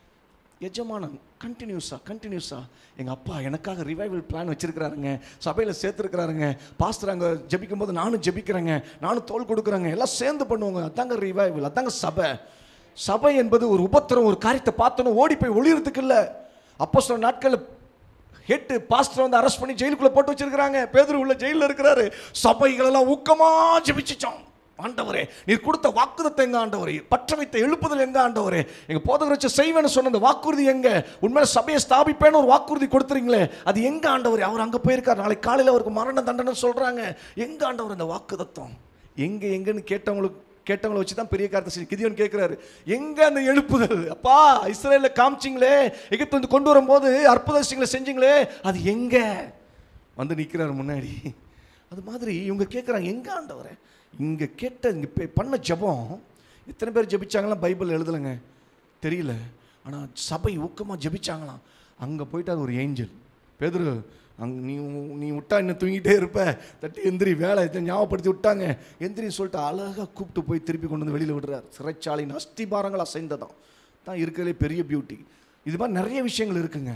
Speaker 2: எஜமானன் கண்டினியூஸாக கண்டினியூஸாக எங்கள் அப்பா எனக்காக ரிவைவல் பிளான் வச்சுருக்கிறாருங்க சபையில் சேர்த்துருக்கிறாருங்க பாஸ்டர் அங்கே ஜெபிக்கும் போது நானும் ஜெபிக்கிறேங்க நானும் தோல் கொடுக்குறேங்க எல்லாம் சேர்ந்து பண்ணுவோங்க அதாங்க ரிவைவல் அதாங்க சபை சபை என்பது ஒரு உபத்திரம் ஒரு காரியத்தை பார்த்தோன்னு ஓடி போய் ஒளியறதுக்கு இல்லை அப்போ சில நாட்களில் ஹெட்டு பாஸ்டர் வந்து அரெஸ்ட் பண்ணி ஜெயிலுக்குள்ள போட்டு வச்சிருக்காங்க பேதுரு உள்ள ஜெயிலில் இருக்கிறாரு சபைகளெல்லாம் ஊக்கமா ஜெபிச்சிச்சோம் ஆண்டவரே நீர் கொடுத்த வாக்குதத்தை எங்க ஆண்டவரே பற்ற வைத்த எழுப்புதல் எங்க ஆண்டவரே எங்க போதகர் வச்சு செய்வேன்னு சொன்ன அந்த வாக்குறுதி எங்க உண்மையில சபையை ஸ்தாபிப்பேன்னு ஒரு வாக்குறுதி கொடுத்துறீங்களே அது எங்க ஆண்டவரே அவர் அங்க போயிருக்கார் நாளைக்கு காலையில அவருக்கு மரண தண்டனை சொல்றாங்க எங்க ஆண்டவர் இந்த வாக்குதத்தம் எங்க எங்கன்னு கேட்டவங்களுக்கு கேட்டவங்களை வச்சு தான் பெரிய காரியத்தை செஞ்சு கிதியோன் கேட்குறாரு எங்க அந்த எழுப்புதல் அப்பா இஸ்ரேலில் காமிச்சிங்களே எகிப்து வந்து கொண்டு வரும்போது அற்புத விஷயங்களை செஞ்சீங்களே அது எங்க வந்து நிற்கிறாரு முன்னாடி அது மாதிரி இவங்க கேட்குறாங்க எங்க ஆண்டவரே இங்க கேட்ட இங்க பே- பண்ண ஜெபம் எத்தனை பேர் ஜெபிச்சாங்களாம் பைபிள் எழுதலைங்க தெரியல ஆனா சபை ஊக்கமாக ஜெபிச்சாங்களாம் அங்க போயிட்டு அது ஒரு ஏஞ்சல் பேதுரு அங்க நீ உ- நீ விட்டா இன்னும் தூங்கிட்டே இருப்ப தட்டி எந்திரி வேலை இதை ஞாபகப்படுத்தி விட்டாங்க எந்திரின்னு சொல்லிட்டு அழகா கூப்பிட்டு போய் திருப்பி கொண்டு வந்து வெளியில் விடுறார் சிறைச்சாலையின் அஸ்திபாரங்கள் அசைந்ததாம் தான் இருக்கிறதுலே பெரிய பியூட்டி இது மாதிரி நிறைய விஷயங்கள் இருக்குங்க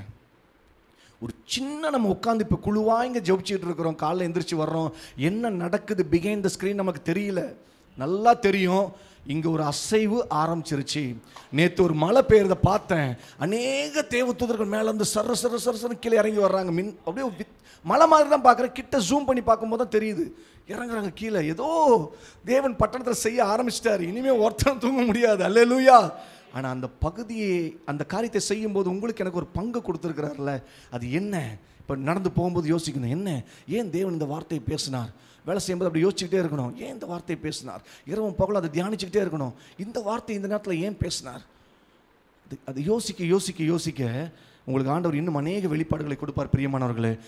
Speaker 2: ஒரு சின்ன நம்ம உட்காந்து இப்போ குழுவாக இங்கே ஜெபிச்சுட்டு இருக்கிறோம் காலைல எந்திரிச்சு வர்றோம் என்ன நடக்குது பிகைண்ட் த ஸ்க்ரீன் நமக்கு தெரியல நல்லா தெரியும் இங்கே ஒரு அசைவு ஆரம்பிச்சிருச்சு நேற்று ஒரு மழை பெய்யறத பார்த்தேன் அநேக தேவதூதர்கள் மேலே இருந்து சர சர சர சர கீழே இறங்கி வர்றாங்க மின் அப்படியே வித் மழை மாதிரி தான் பார்க்குறேன் கிட்ட ஜூம் பண்ணி பார்க்கும்போது தான் தெரியுது இறங்குறாங்க கீழே ஏதோ தேவன் பட்டணத்தில் செய்ய ஆரம்பிச்சிட்டாரு இனிமேல் ஒருத்தன் தூங்க முடியாது அல்லேலூயா ஆனால் அந்த பகுதியை அந்த காரியத்தை செய்யும்போது உங்களுக்கு எனக்கு ஒரு பங்கு கொடுத்துருக்கிறார்ல அது என்ன இப்போ நடந்து போகும்போது யோசிக்கணும் என்ன ஏன் தேவன் இந்த வார்த்தையை பேசினார் வேலை செய்யும்போது அப்படி யோசிச்சுக்கிட்டே இருக்கணும் ஏன் இந்த வார்த்தையை பேசினார் இரவும் பகலும் அதை தியானிச்சுக்கிட்டே இருக்கணும் இந்த வார்த்தை இந்த நேரத்தில் ஏன் பேசினார் அது அது யோசிக்க யோசிக்க யோசிக்க உங்களுக்கு ஆண்டவர் இன்னும் அநேக வெளிப்பாடுகளை கொடுப்பார் பிரியமானவர்களே